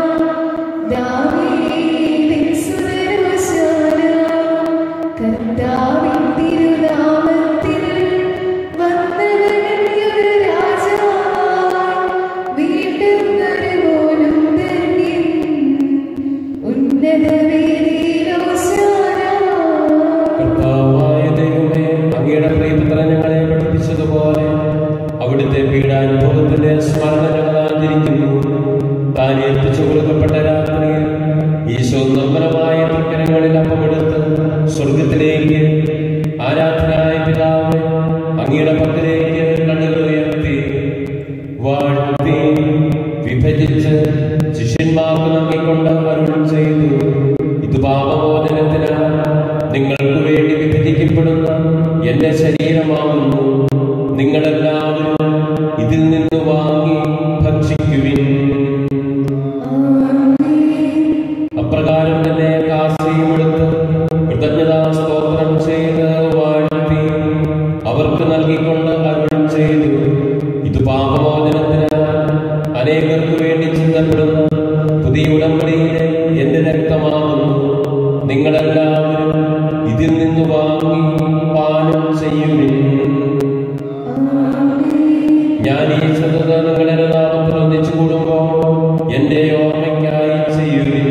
ദാവീദിൻ സുരരോസ്യാന കർത്താവിൻ തിരുനാമത്തിൽ വന്നവനൊരു രാജാവായി വീണ്ടും വരുവോനും ധന്യൻ ഉന്നത വീടിലോസ്യാന കർത്താവായ ദൈവമേ അങ്ങയുടെ പ്രിയപുത്ര ഞങ്ങളെ പഠിപ്പിച്ചതുപോലെ അവിടുത്തെ പീഡാനുഭവത്തിന്റെ സ്മരണ ഞങ്ങൾ ആചരിക്കുന്നു താൻ ഏൽപ്പിച്ചു കൊടുക്കപ്പെട്ട രാത്രിയിൽ ഈശോ നിർമ്മലമായ തൃക്കരങ്ങളിൽ അപ്പമെടുത്ത് സ്വർഗത്തിലേക്ക് ആരാധനായ പിതാവ് അങ്ങയുടെ പക്കലേക്ക് കണ്ണുകൾ ഉയർത്തി വാഴ്ത്തി വിഭജിച്ച് ശിഷ്യന്മാർക്ക് നൽകിക്കൊണ്ട് അരുൾ ചെയ്തു ഇത് പാപമോചനത്തിനാണ് നിങ്ങൾക്ക് വേണ്ടി വിഭജിക്കപ്പെടുന്ന എന്റെ ശരീരമാകുന്നു നിങ്ങളെല്ലാവരും ഇതിൽ നിന്ന് വാങ്ങി ഭക്ഷിക്കുവിൻ അപ്രകാരം തന്നെ കാസയും എടുത്ത് കൃതജ്ഞതാ സ്തോത്രം ചെയ്ത് വാഴ്ത്തി അവർക്ക് നൽകിക്കൊണ്ട് അരുൾ ചെയ്തു ഇത് പാപമോചനത്തിനാണ് അനേകർക്ക് വേണ്ടി ചിന്തപ്പെടുന്ന പുതിയ ഉടമ്പടിയിലെ എന്റെ രക്തമാകുന്നു നിങ്ങളെല്ലാവരും ഇതിൽ നിന്ന് വാങ്ങി പാനം ചെയ്യുവിൻ ഞാൻ ഈ സതത നിങ്ങളുടെ നാമത്തിൽ ഒന്നിച്ചു കൂടുമ്പോൾ എന്റെ ഓർമ്മയ്ക്കായി ചെയ്യുവിൻ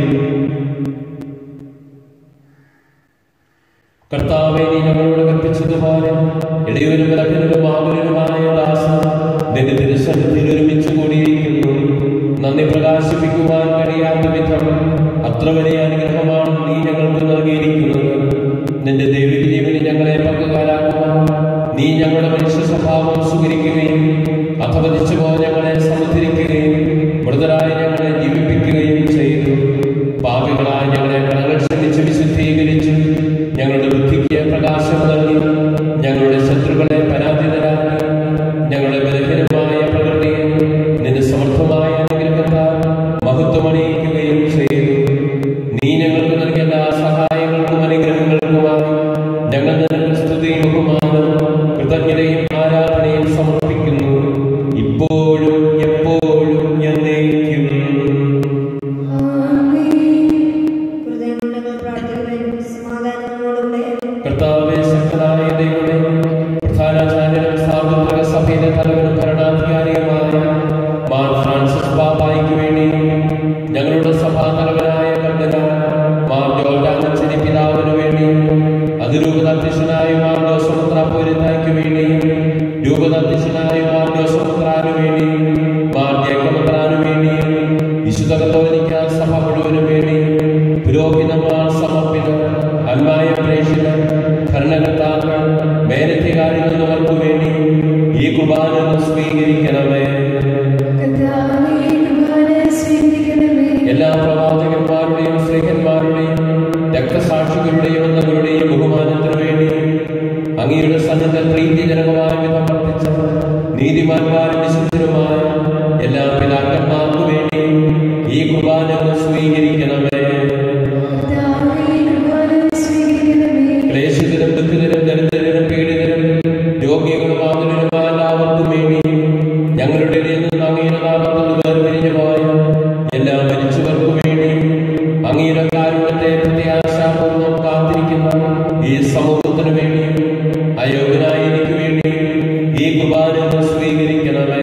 കർത്താവെ നീ ഞങ്ങളോട് കൽപ്പിച്ചതുപോലെ ഇടയൊരു ബലഹീനരും ആകുലരുമായ ദാസൻ നിന്റെ തിരുസന്നിധിയിൽ ഒരുമിച്ച് കൂടിയിരിക്കുന്നു നന്ദി പ്രകാശിപ്പിക്കുവാൻ കഴിയാത്ത വിധം അത്ര വലിയ അനുഗ്രഹമാണ് നീ ഞങ്ങൾക്ക് നൽകിയിരിക്കുന്നത് നിന്റെ ദൈവിക ജീവന് ഞങ്ങളെ പങ്കുകാരാക്കുവാൻ നീ ഞങ്ങളുടെ മനുഷ്യ സ്വഭാവം സ്വീകരിക്കുകയും അധപതിച്ചു പോയ ഞങ്ങളെ സമുദ്ധരിക്കുകയും മൃതരായ ഞങ്ങളെ ജീവിപ്പിക്കുകയും ചെയ്തു പാപികളായ ഞങ്ങളെ കടകൾ ക്ഷമിച്ച് വിശുദ്ധീകരിച്ചു ഞങ്ങളുടെ ബുദ്ധിക്ക് പ്രകാശം നൽകി ഞങ്ങളുടെ ശ്രദ്ധ ശത്രുക്കളെ പരാജിതരാക്കി ഞങ്ങളുടെ ബലഹീനമായ പ്രകൃതിയെ നിന്റെ സമർത്ഥമായ അനുഗ്രഹത്താൽ മഹത്വമണിയിക്കുകയും ചെയ്തു നീ ഞങ്ങൾക്ക് നൽകിയ എല്ലാ സഹായങ്ങൾക്കും അനുഗ്രഹങ്ങൾക്കുമായി ഞങ്ങൾ നിനക്ക് സ്തുതിയും ബഹുമാനവും കൃതജ്ഞതയും ആരാധനയും സമർപ്പിക്കുന്നു ഇപ്പോഴും എപ്പോഴും എന്നേക്കും ഹൃദയങ്ങൾ പ്രാർത്ഥിക്കുകയും സമാധാനങ്ങളോടുകൂടെ കർത്താവേ ശക്തനായ ദൈവമേ പ്രധാനാചാര്യനും സാർവത്രിക സഭയിലെ തലവനും ഭരണാധികാരിയുമായ മാർ ഫ്രാൻസിസ് ബാബായിക്ക് വേണ്ടിയും ഞങ്ങളുടെ സഭാ തലവനായ കർദിനാൾ മാർ ജോർജാനച്ചരി പിതാവിന് വേണ്ടിയും അതിരൂപതാധ്യക്ഷനായ മാർ ജോസഫ് പോരിത്തായ്ക്ക് വേണ്ടിയും രൂപതാധ്യക്ഷനായ മാർ ജോസഫ് വേണ്ടിയും മാർ ജേക്കബത്രാന് വേണ്ടിയും വിശുദ്ധ കത്തോലിക്ക സഭ മുഴുവനും വേണ്ടിയും പുരോഹിതന്മാർ സമർപ്പിതർ അന്മായ പ്രേക്ഷിതർ ഭരണകർത്താക്കൾ മേലധികാരികൾ എന്നിവർക്ക് വേണ്ടി ഈ കുർബാന സ്വീകരിക്കണമേ എല്ലാ പ്രവാചകന്മാരുടെയും സ്ത്രീഹന്മാരുടെയും രക്തസാക്ഷികളുടെയും എന്നവരുടെയും ബഹുമാനത്തിനു വേണ്ടി അങ്ങയുടെ സന്നദ്ധ പ്രീതിജനകമായ വിധം വർദ്ധിച്ച നീതിമാന്മാരും വിശുദ്ധരുമായ എല്ലാ പിതാക്കന്മാർക്കു വേണ്ടി ഈ കുർബാന സ്വീകരിക്കണമേ ക്ലേശിതരും ദുഃഖിതരും ദരിദ്രരും പീഡിതരും രോഗികളും ആകുലരുമായ എല്ലാവർക്കും വേണ്ടി ഞങ്ങളുടെ ഇടയിൽ നിന്ന് അങ്ങയുടെ നാമത്തിൽ വേർപിരിഞ്ഞു പോയ എല്ലാ മരിച്ചവർക്കും വേണ്ടി അങ്ങയുടെ കാരുണ്യത്തെ പ്രത്യാശാപൂർവ്വം കാത്തിരിക്കുന്ന ഈ സമൂഹത്തിനു വേണ്ടി അയോഗ്യനായ എനിക്ക് വേണ്ടി ഈ കുർബാന സ്വീകരിക്കണമേ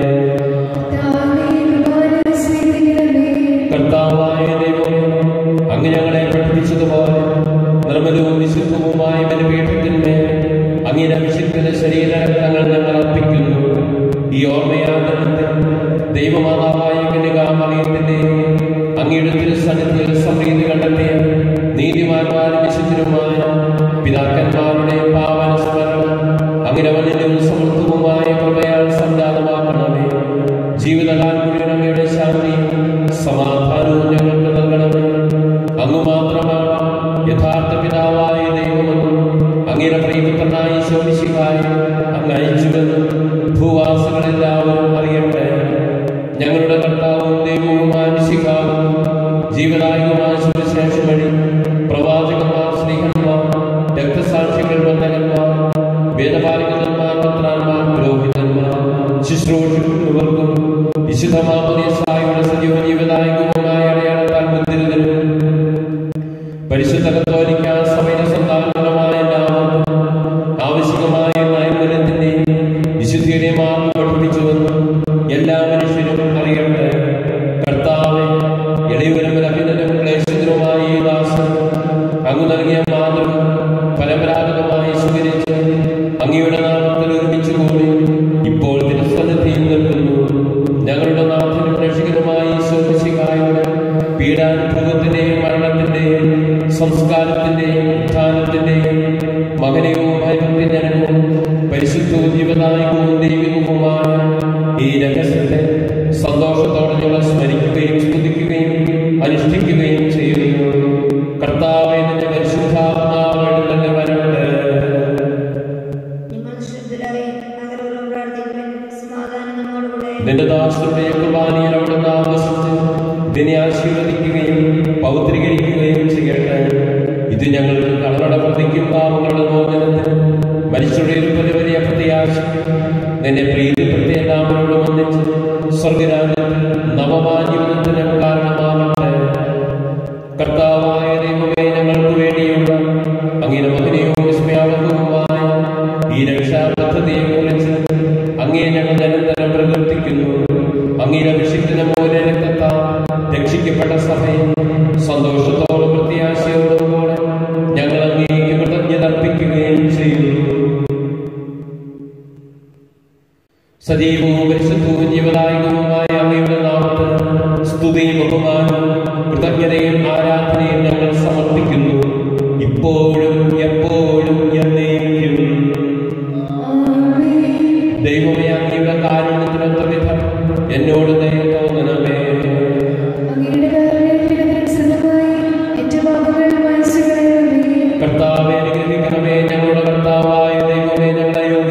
കർത്താവായ ദൈവമേ അങ്ങ് ഞങ്ങളെ പഠിപ്പിച്ചതുപോലെ നിർമ്മലവും വിശുദ്ധവുമായ ബലിപീഠത്തിന്മേൽ അങ്ങയുടെ വിശുദ്ധ ശരീരങ്ങൾ ഞങ്ങൾ അർപ്പിക്കുന്നു ഈ ഓർമ്മയാകണത്തിൽ ദൈവമാതാവായ കന്യകാമറിയത്തിന്റെ അങ്ങയുടെ തിരുസന്നിധിയിൽ സമൃദ്ധി കണ്ടെത്തിയ നീതിമാന്മാരും വിശുദ്ധരുമായ പിതാക്കന്മാരുടെ പാവന സ്മരണം അങ്ങനെ വന്നിലും സമൃദ്ധവുമായ കൃപയാൽ സംജാതമാക്കണമേ ജീവിതകാലം മുഴുവൻ അങ്ങയുടെ ശാന്തിയും സമാധാനവും ഞങ്ങൾക്ക് നൽകണമേ അങ്ങ് മാത്രമാണ് യഥാർത്ഥ പിതാവായ ദൈവമെന്നും അങ്ങയുടെ പ്രിയപുത്രനായി ശോഭിശിക്കായി അങ്ങ് അയച്ചുവെന്നും ഭൂവാസികളെല്ലാവരും അറിയട്ടെ ഞങ്ങളുടെ കർത്താവും ദൈവവുമായ മിശിഹാവും ജീവനായകമായ സുവിശേഷം വഴി പ്രവാചകന്മാർ സ്നേഹന്മാർ രക്തസാക്ഷികൾ വന്ദകന്മാർ വേദപാലികന്മാർ പത്രാന്മാർ പുരോഹിതന്മാർ ശുശ്രൂഷകർക്കും വിശുദ്ധമാപദേശായുടെ സജീവ ജീവനായകവുമായ അടയാളത്താൽ മുദ്രിതരും പരിശുദ്ധ കത്തോലിക്ക സഭയുടെ സന്താനമായ എല്ലാവർക്കും ആവശ്യമായ നൈർമല്യത്തിന്റെയും വിശുദ്ധിയുടെയും മാർഗം പഠിപ്പിച്ചുവെന്നും എല്ലാ മനുഷ്യരും അറിയട്ടെ കർത്താവെ ഇടയൂരും അഭിനന്ദനും ക്ലേശത്തിനുമായ ഈ ദാസൻ അങ്ങ് നൽകിയ മാതൃക പരമ്പരാഗതമായി സ്വീകരിച്ച് അങ്ങയുടെ നാമത്തിൽ ഒരുമിച്ച് കൂടി ഇപ്പോൾ തിരുസന്നിധിയിൽ നിൽക്കുന്നു ഞങ്ങളുടെ നാഥനും രക്ഷകനുമായി ഈശോമിശിഹായുടെ പീഡാനുഭവത്തിന്റെയും മരണത്തിന്റെയും സംസ്കാരത്തിന്റെയും ഉത്ഥാനത്തിന്റെയും മകനവും ഭയഭക്തിജനകവും പരിശുദ്ധവും ജീവനായകവും ദൈവികവുമായ ഈ രഹസ്യത്തെ സന്തോഷത്തോടെ ഞങ്ങൾ സ്മരിക്കുകയും സ്തുതിക്കുകയും അനുഷ്ഠിക്കുകയും ചെയ്യുന്നു കർത്താവെ നിന്റെ പരിശുദ്ധാത്മാവ് എഴുന്നള്ളി വരട്ടെ നിങ്ങൾ ശുദ്ധരായി നഗരങ്ങളും പ്രാർത്ഥിക്കുകയും സമാധാനം നമ്മോടുകൂടെ നിന്റെ ദാസരുടെ കുർബാനയിൽ അവിടുന്ന് ആവസിച്ച് ഇതിനെ ആശീർവദിക്കുകയും പൗത്രീകരിക്കുകയും ചെയ്യട്ടെ ഇത് ഞങ്ങൾക്ക് കളറട പ്രതിക്കും പാപങ്ങളുടെ മോചനത്തിന് മനുഷ്യരുടെ ഒരു വലിയ പ്രത്യാശ നിന്നെ പ്രീതിപ്പെടുത്തിയ എല്ലാവരോടും ഒന്നിച്ച് സ്വർഗരാജ്യത്തിൽ നവമാ ജീവിതത്തിന് കാരണമാകട്ടെ കർത്താവായ ദൈവമേ ഞങ്ങൾക്ക് വേണ്ടിയുള്ള അങ്ങനെ മകനെയും വിസ്മയാവകവുമായ ഈ രക്ഷാപദ്ധതിയെ കുറിച്ച് അങ്ങേ ഞങ്ങൾ നിരന്തരം പ്രകീർത്തിക്കുന്നു അങ്ങയുടെ അഭിഷിക്തന മൂല രക്തത്താൽ രക്ഷിക്കപ്പെട്ട സഭയെ സന്തോഷത്തോടും പ്രത്യാശയോടും കൂടെ ഞങ്ങൾ അങ്ങേക്ക് കൃതജ്ഞത അർപ്പിക്കുകയും ചെയ്യുന്നു സജീവവും പരിശുദ്ധവും ജീവനായകവുമായ അങ്ങയുടെ നാമത്തിൽ സ്തുതിയും ബഹുമാനവും കൃതജ്ഞതയും ആരാധനയും ഞങ്ങൾ സമർപ്പിക്കുന്നു ഇപ്പോഴും എപ്പോഴും എന്നേക്കും ദൈവമേ അങ്ങയുടെ കാരുണ്യത്തിനൊത്ത വിധം എന്നോട് ദയ തോന്നണമേ കർത്താവെ അനുഗ്രഹിക്കണമേ ഞങ്ങളുടെ കർത്താവായ ദൈവമേ ഞങ്ങളെ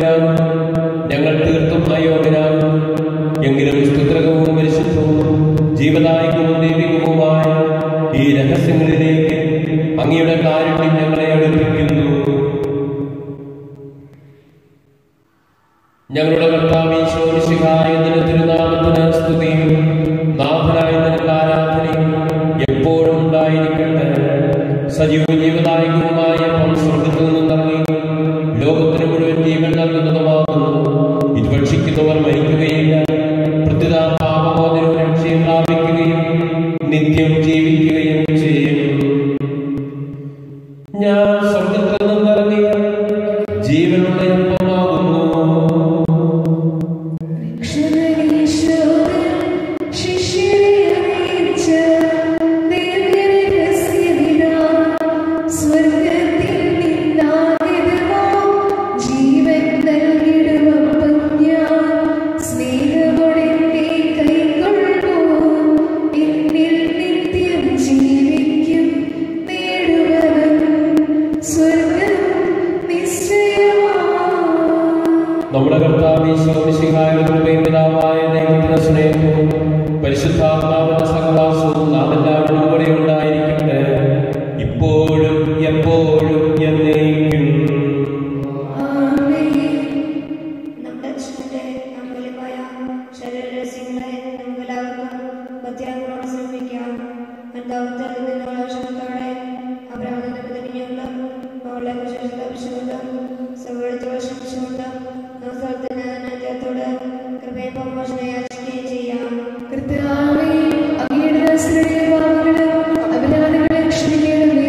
യോഗ്യനാകുന്നു എങ്കിലും സ്തുത്രകവും പരിശുദ്ധവും ജീവദായകവും ദൈവികവുമായ ഈ രഹസ്യങ്ങളിലേക്ക് അങ്ങയുടെ കാരുണ്യം ഞങ്ങളെ അടുപ്പിക്കുന്നു ഞങ്ങളുടെ കർത്താവ് ഈശോമിശിഹായ നിന്റെ തിരുനാമത്തിന് സ്തുതിയും നാഥനായ നിനക്ക് ആരാധനയും എപ്പോഴും ഉണ്ടായിരിക്കട്ടെ സജീവ ജീവദായകവുമായ സ്വർഗത്തിൽ നിന്നിറങ്ങി ലോകത്തിന് മുഴുവൻ ജീവൻ നൽകുന്നതുമാകുന്നു ഇത് ഭക്ഷിക്കുന്നവർ മരിക്കുകയില്ല പ്രത്യുത പാപമോചനവും രക്ഷയും പ്രാപിക്കുകയും നിത്യം ജീവിക്കുകയും ചെയ്യും ഞാൻ സ്വർഗത്തിൽ നിന്നിറങ്ങിയ ജീവനുള്ള അപ്പമാകുന്നു ക്ഷണനീശോദൻ ശിഷ്യരെ അറിയിച്ച ദിവ്യരഹസ്യമിതാ. സ്വർഗ്ഗത്തിൽ നിന്നാഗതമാം ജീവൻ നൽകിടുമപ്പം ഞാൻ. സ്നേഹമോടെ നീ കൈക്കൊള്ളൂ. എന്നിൽ നിത്യം ജീവിക്കും നേടുവവൻ സ്വർഗ്ഗം നിശ്ചയമാ നമ്മുടെ കർത്താവ് ഈശോമിശിഹായുടെ കൃപയും പിതാവായ ദൈവത്തിന്റെ സ്നേഹവും പരിശുദ്ധാത്മാവിന്റെ സഹവാസവും നാം എല്ലാവരും കൂടെ ഉണ്ടായിരിക്കട്ടെ ഇപ്പോഴും എപ്പോഴും എന്നേക്കും നമ്മുടെ അച്ഛന്റെ അമൂല്യമായ ശരീരരഹസ്യങ്ങളെ നമുക്കെല്ലാവർക്കും ഭക്തിയാങ്ങളോട് ശ്രമിക്കാം അന്താവത്തിൽ നിന്നുള്ള ക്ഷമത്തോടെ അബ്രാഹ്മണന്റെ പ്രതിജ്ഞകളും അവളെ കുശലത വിഷമതം സൗകര്യത്തോടെ ശ്രമിച്ചുകൊണ്ട് നവസ്ഥലത്തിന് അദ്ദേഹത്തോട് കൃപയും പ്രമോഷനെ യാചിക്കുകയും ചെയ്യാം കർത്താവേ, അങ്ങയുടെ ദാസരുടെ പാപങ്ങളും അപരാധങ്ങളും ക്ഷമിക്കണമേ.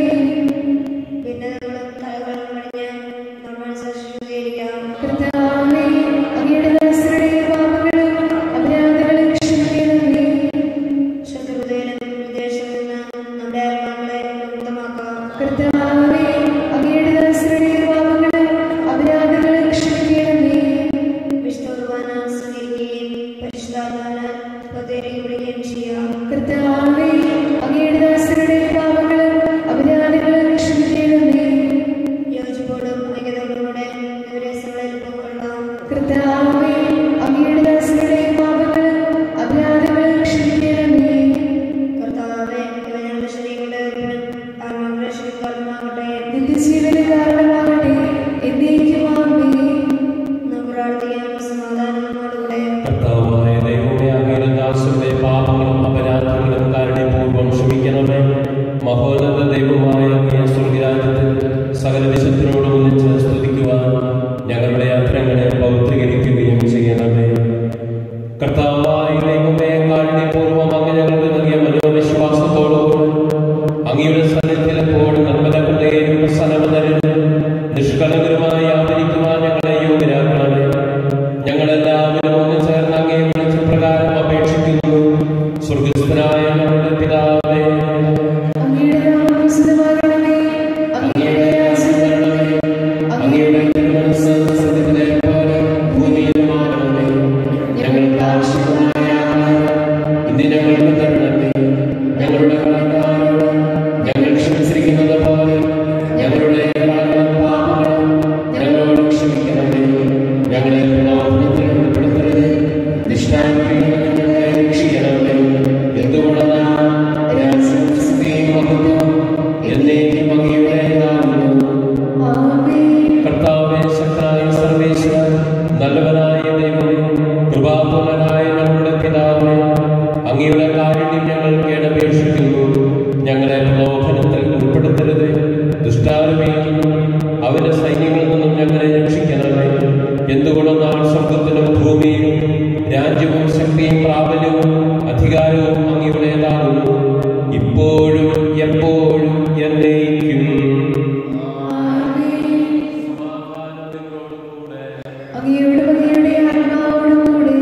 ഭിന്നതകളും കലകളും മണിഞ്ഞ് നമ്മൾ മനസ്സാക്ഷികരിക്കാം കർത്താവേ, അങ്ങയുടെ ദാസരുടെ പാപങ്ങളും അപരാധങ്ങളും ക്ഷമിക്കണമേ. ശത്രുതയിലും വിദേശത്തു നിന്ന് നമ്മുടെ ആത്മാക്കളെ മുക്തമാക്കാം കർത്താവേ, അങ്ങയുടെ ദാസരുടെ പാപങ്ങളും അപരാധങ്ങളും ക്ഷമിക്കണമേ. വിഷ്ണു കുർബാന സ്വീകരിക്കുകയും പരിശുദ്ധാത്മാവിനാൽ പതിരിക്കപ്പെടുകയും ചെയ്യാം കർത്താവേ, അങ്ങയുടെ ദാസരുടെ പാപങ്ങളും അപരാധങ്ങളും ക്ഷമിക്കണമേ. യോജിപ്പോടും ഐക്യതയോടുകൂടെ ദിവസങ്ങളിൽ പങ്കൊള്ളാം കർത്താവേ, അങ്ങയുടെ ദാസരുടെ പാപങ്ങളും അപരാധങ്ങളും ക്ഷമിക്കണമേ. കർത്താവെ ഇവ ഞങ്ങളുടെ ശരീരങ്ങളുടെ ആത്മാക്കളെ ശുദ്ധാത്മാകട്ടെ നിത്യജീവന് കാരണമാകട്ടെ എന്നേക്കും ആമേൻ. നമുക്ക് പ്രാർത്ഥിക്കാം സമാധാനം നമ്മോടുകൂടെ കർത്താവായ ദൈവമേ അങ്ങയുടെ ദാസരുടെ പാപങ്ങളും അപരാധങ്ങളും കാരുണ്യപൂർവ്വം ക്ഷമിക്കണമേ മഹോന്നത ദൈവമായ അങ്ങേ സ്വർഗരാജ്യത്തിൽ സകല വിശുദ്ധരോട് ഒന്നിച്ച് സ്തുതിക്കുവാൻ ഞങ്ങളുടെ അധരങ്ങളെ പൗത്രീകരിക്കുകയും ചെയ്യണമേ കർത്താവായ ദൈവമേ കാരുണ്യപൂർവ്വം അങ്ങ് ഞങ്ങൾക്ക് നൽകിയ മനോവിശ്വാസത്തോടുകൂടി അങ്ങയുടെ സന്നിധിയിൽ എപ്പോഴും നിർമ്മല ഹൃദയനും പ്രസന്നവതനും നിഷ്കളങ്കരുമായി ആദരിക്കുവാൻ ഞങ്ങളെ യോഗ്യരാക്കണമേ ഞങ്ങളെല്ലാവരും ഒന്ന് ചേർന്ന് അങ്ങേ വിളിച്ച പ്രകാരം അപേക്ഷിക്കുന്നു സ്വർഗസ്ഥനായ ഞങ്ങളുടെ പിതാവേ അങ്ങയുടെ നാമം വിശുദ്ധമാകണമേ. അങ്ങയുടെ രാജ്യം വരണമേ. അങ്ങയുടെ തിരുമനസ്സ് സ്വർഗ്ഗത്തിലെ പോലെ ഭൂമിയിലുമാകണമേ ഞങ്ങൾക്ക് ആവശ്യമായ ആഹാരം ഇന്ന് ഞങ്ങൾക്ക് തരണമേ ഞങ്ങളുടെ കടക്കാരോട് ഞങ്ങൾ ക്ഷമിച്ചിരിക്കുന്നത് പോലെ ഞങ്ങളുടെ കടങ്ങളും പാപങ്ങളും ഞങ്ങളോട് ക്ഷമിക്കണമേ ഞങ്ങളെ പ്രലോഭനത്തിൽ ഉൾപ്പെടുത്തരുത് നിഷ്ഠാന്തിയിൽ ഞങ്ങളെ രക്ഷിക്കണമേ എന്തുകൊണ്ടെന്നാൽ രാജ്യവും സ്തുതിയും മഹത്വവും എന്നേക്കും അങ്ങയുടേതാകുന്നു ആമേൻ. കർത്താവേ ശക്തനായ സർവേശ്വരൻ നല്ലവനായ ദൈവമേ കൃപാപൂർണനായ ഞങ്ങളുടെ പിതാവേ അങ്ങയുടെ കാരുണ്യം ഞങ്ങൾ കേടപേക്ഷിക്കുന്നു ഞങ്ങളെ പ്രലോഭനത്തിൽ ഉൾപ്പെടുത്തരുത് ദുഷ്ടാരുമയിൽ നിന്നും അവരുടെ സൈന്യങ്ങളിൽ നിന്നും ഞങ്ങളെ രക്ഷിക്കണമേ എന്തുകൊണ്ടെന്നാൽ സ്വർഗത്തിലും ഭൂമിയിലും രാജ്യവും ശക്തിയും പ്രാബല്യവും അധികാരവും അങ്ങയുടേതാകുന്നു ഇപ്പോഴും എപ്പോഴും എന്നേക്കും ആമേൻ. അങ്ങയുടെ അങ്ങയുടെ ആത്മാവോടും കൂടെ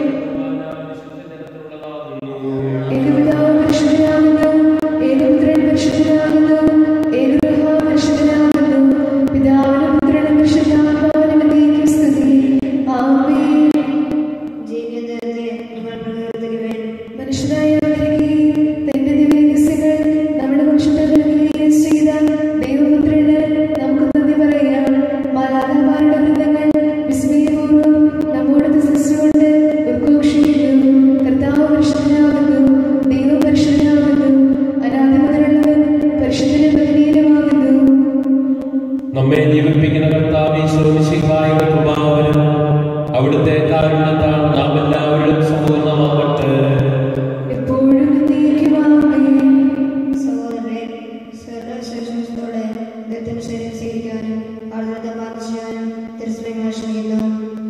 ഏകപിതാവ് പരിശുദ്ധനാകുന്നു, ഏകപുത്രൻ പരിശുദ്ധനാകുന്നു, ഏകഗൃഹ പരിശുദ്ധനാകുന്നു. പിതാവിനും പുത്രനും പരിശുദ്ധാത്മാവിനും എന്നേക്കും സ്തുതി. ആമേൻ. ജീവിതത്തെ നിങ്ങൾ പ്രകൃതിക്കുവേൻ മനുഷ്യനായ അവരിൽ തന്റെ ദിവ്യരഹസ്യങ്ങൾ നമ്മുടെ വംശത്തിൽ നൽകുകയും ചെയ്ത ദൈവപുത്രന് നമുക്ക് നന്ദി പറയാം മാലാഖമാരുടെ വൃന്ദങ്ങൾ വിസ്മയപൂർവ്വം മിശിഹായുടെ പ്രഭാവനം അവിടുത്തെ കാരുണ്യത്താൽ നാം എല്ലാവരും സമ്പൂർണ്ണമാവട്ടെ എപ്പോഴും നീക്കുവാമേ സഹോദരരെ സർവശേഷത്തോടെ ദൈവത്തിന് ശരീരം സ്വീകരിക്കാനും ആർദ്രത പാലിച്ചാനും തിരുസ്വരങ്ങൾ ക്ഷണിക്കുന്നു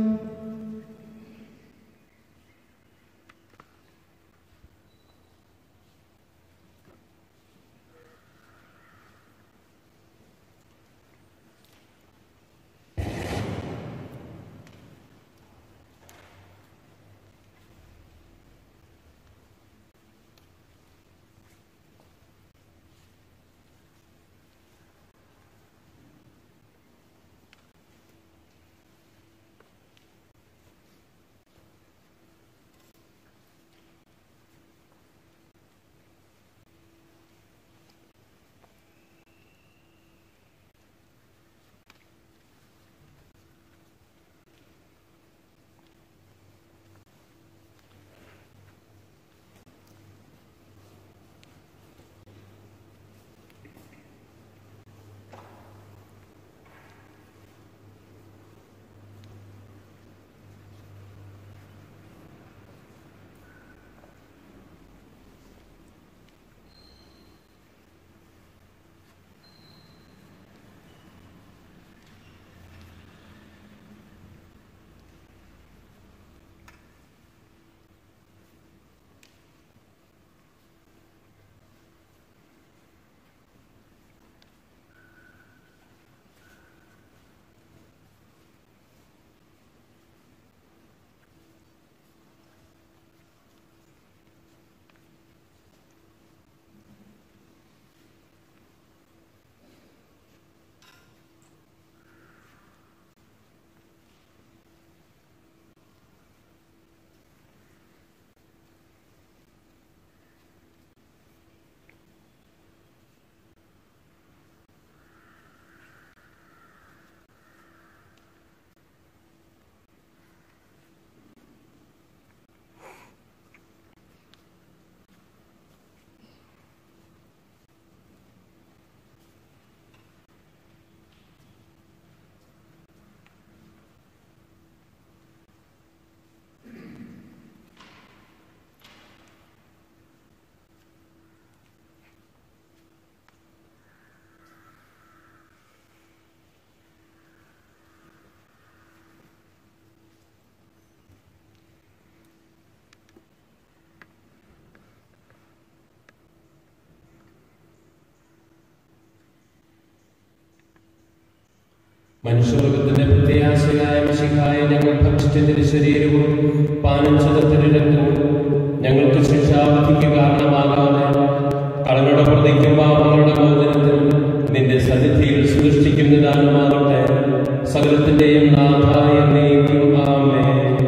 മനുഷ്യവർഗത്തിന്റെ പ്രത്യാശയായ മിശിഹായ ഞങ്ങൾ ഭക്ഷിച്ചതിന്റെ ശരീരവും പാനം ചെയ്തതിന്റെ രക്തവും ഞങ്ങൾക്ക് ശിക്ഷാവധിക്ക് കാരണമാകാതെ കളങ്ങളുടെ പ്രതിക്കും പാപങ്ങളുടെ മോചനത്തിനും നിന്റെ സന്നിധിയിൽ സൃഷ്ടിക്കുന്നതാനുമാകട്ടെ സകലത്തിന്റെയും നാഥായ നീക്കും ആമേ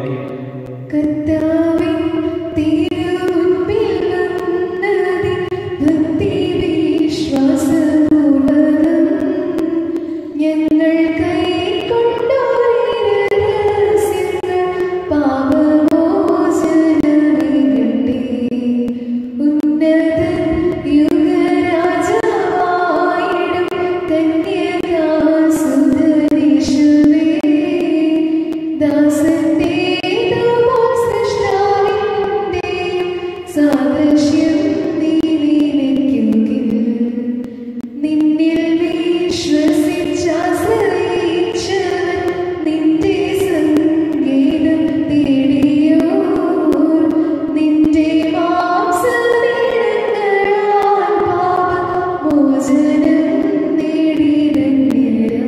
കർത്താവിൻ തിരുമുൻപിൽ വന്നതി ഭക്തി വിശ്വാസപൂർവകം ഞങ്ങൾ കൈക്കൊണ്ടോരിര രഹസ്യങ്ങൾ പാപമോചനമേകട്ടെ. ഉന്നതൻ യുഗരാജാവായിടും കന്യകാസുതനീശുവേ, ദാസന്റേതുമോ സൃഷ്ടാവിന്റെയും സാദൃശ്യം നീ നിനയ്ക്കുകിൽ. നിന്നിൽ വിശ്വസിച്ചാശ്രയിച്ചവൻ നിന്റെ സങ്കേതം തേടിയോർ. നിന്റെ മാംസപീഡങ്ങളാൽ പാപമോചനം നേടിയിടങ്ങിയരാ.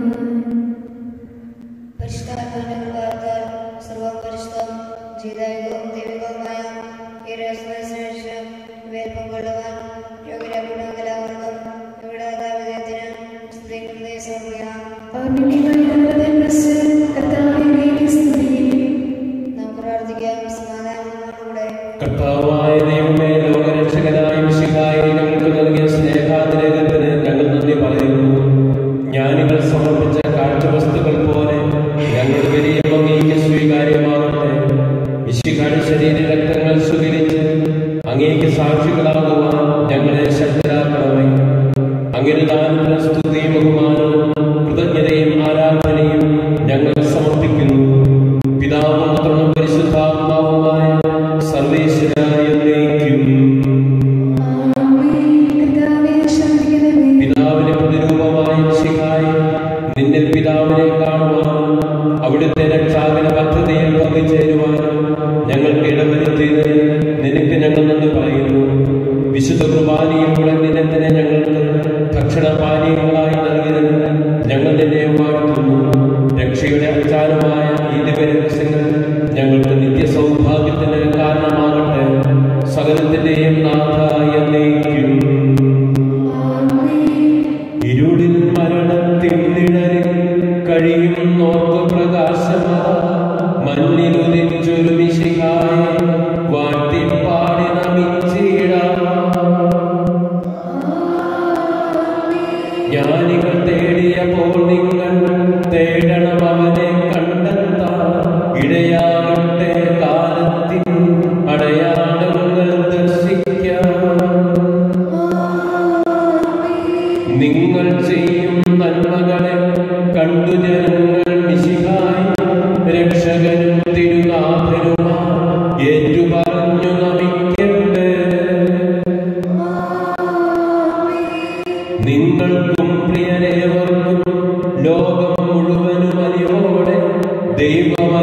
പരിശുദ്ധാത്മാവിന്റെ കൃപാർത്താൽ സർവ്വം പരിശുദ്ധം ജീതായുഗവും ദൈവികവുമായ ഈ രഹസ്യം ഇവയിൽ പങ്കൊള്ളുവാൻ യോഗ്യരാകുന്ന എല്ലാവർക്കും ഇവിടെ വിജയത്തിന് സ്ത്രീകളുടെ സമർപ്പിക്കാം ആത്മീയമായ നമ്മുടെ പ്രശ്നം കർത്താവിനെ സ്തുതി നമുക്ക് പ്രാർത്ഥിക്കാം സമാധാനത്തോടുകൂടെ കർത്താവായ ദൈവമേ ലോകരക്ഷകനായ മിശിഹായെ ഞങ്ങൾക്ക് നൽകിയ സ്നേഹാതിരേകത്തിന് ഞങ്ങൾ നന്ദി പറയുന്നു ജ്ഞാനികൾ സമർപ്പിച്ച കാഴ്ചവസ്തുക്കൾ പോലെ ഞങ്ങളുടെ വലിയ അങ്ങേക്ക് സ്വീകാര്യമാകട്ടെ മിശിഹായുടെ ശരീര രക്തങ്ങൾ സ്വീകരിച്ച് അങ്ങേക്ക് സാക്ഷികളാകുവാൻ ഞങ്ങളെ ശക്തരാക്കണമേ അങ്ങനെ ദാനത്തിന് സ്തുതിയും ബഹുമാനവും കൃതജ്ഞതയും ആരാധനയും ഞങ്ങൾ ഞങ്ങൾ സമർപ്പിക്കുന്നു പിതാവും പുത്രനും പരിശുദ്ധാത്മാവുമായ സർവേശ്വരായ എന്നേക്കും പിതാവിനെ പ്രതിരൂപമായ ശിഖായി നിന്നിൽ പിതാവിനെ കാണുവാനും അവിടുത്തെ രക്ഷാകര പദ്ധതിയിൽ പങ്കുചേരുവാനും ഞങ്ങൾക്ക് ഇടവരുത്തിയത് നിനക്ക് ഞങ്ങൾ നന്ദി പറയുന്നു വിശുദ്ധ കുർബാനയിലൂടെ നിരന്തരം ഞങ്ങൾക്ക് ഭക്ഷണപാനീയങ്ങളായി നൽകിയതിന് ഞങ്ങൾ നിന്നെ വാഴ്ത്തുന്നു രക്ഷയുടെ അച്ചാരമായ ഈ ദിവരഹസ്യങ്ങൾ ഞങ്ങൾക്ക് നിത്യ സൗഭാഗ്യത്തിന് കാരണമാകട്ടെ സകലത്തിന്റെയും നാഥായ എന്നേക്കും ഇരുളിൽ മരണത്തിൻ നിഴലിൽ കഴിയുന്നോർക്ക് പ്രകാശമാ മണ്ണിലുദിച്ചൊരു വിശിഖായ വാട്ടിപ്പാടി നമിച്ചിടാം ജ്ഞാനികൾ തേടിയപ്പോൾ നിങ്ങൾ തേടണം അവനെ കണ്ടെത്താൻ ഇടയാകട്ടെ കാലത്തിൻ അടയാളങ്ങൾ ദർശിക്കാം നിങ്ങൾ ചെയ്യും നന്മകളെ കണ്ടു ജനങ്ങൾ മിശിഹായി രക്ഷകനും തിരുനാഥനുമാ ഏറ്റുപറഞ്ഞു നമിക്കട്ടെ നിങ്ങൾക്കും പ്രിയരേവർക്കും ലോകം മുഴുവനും അറിവോടെ ദൈവം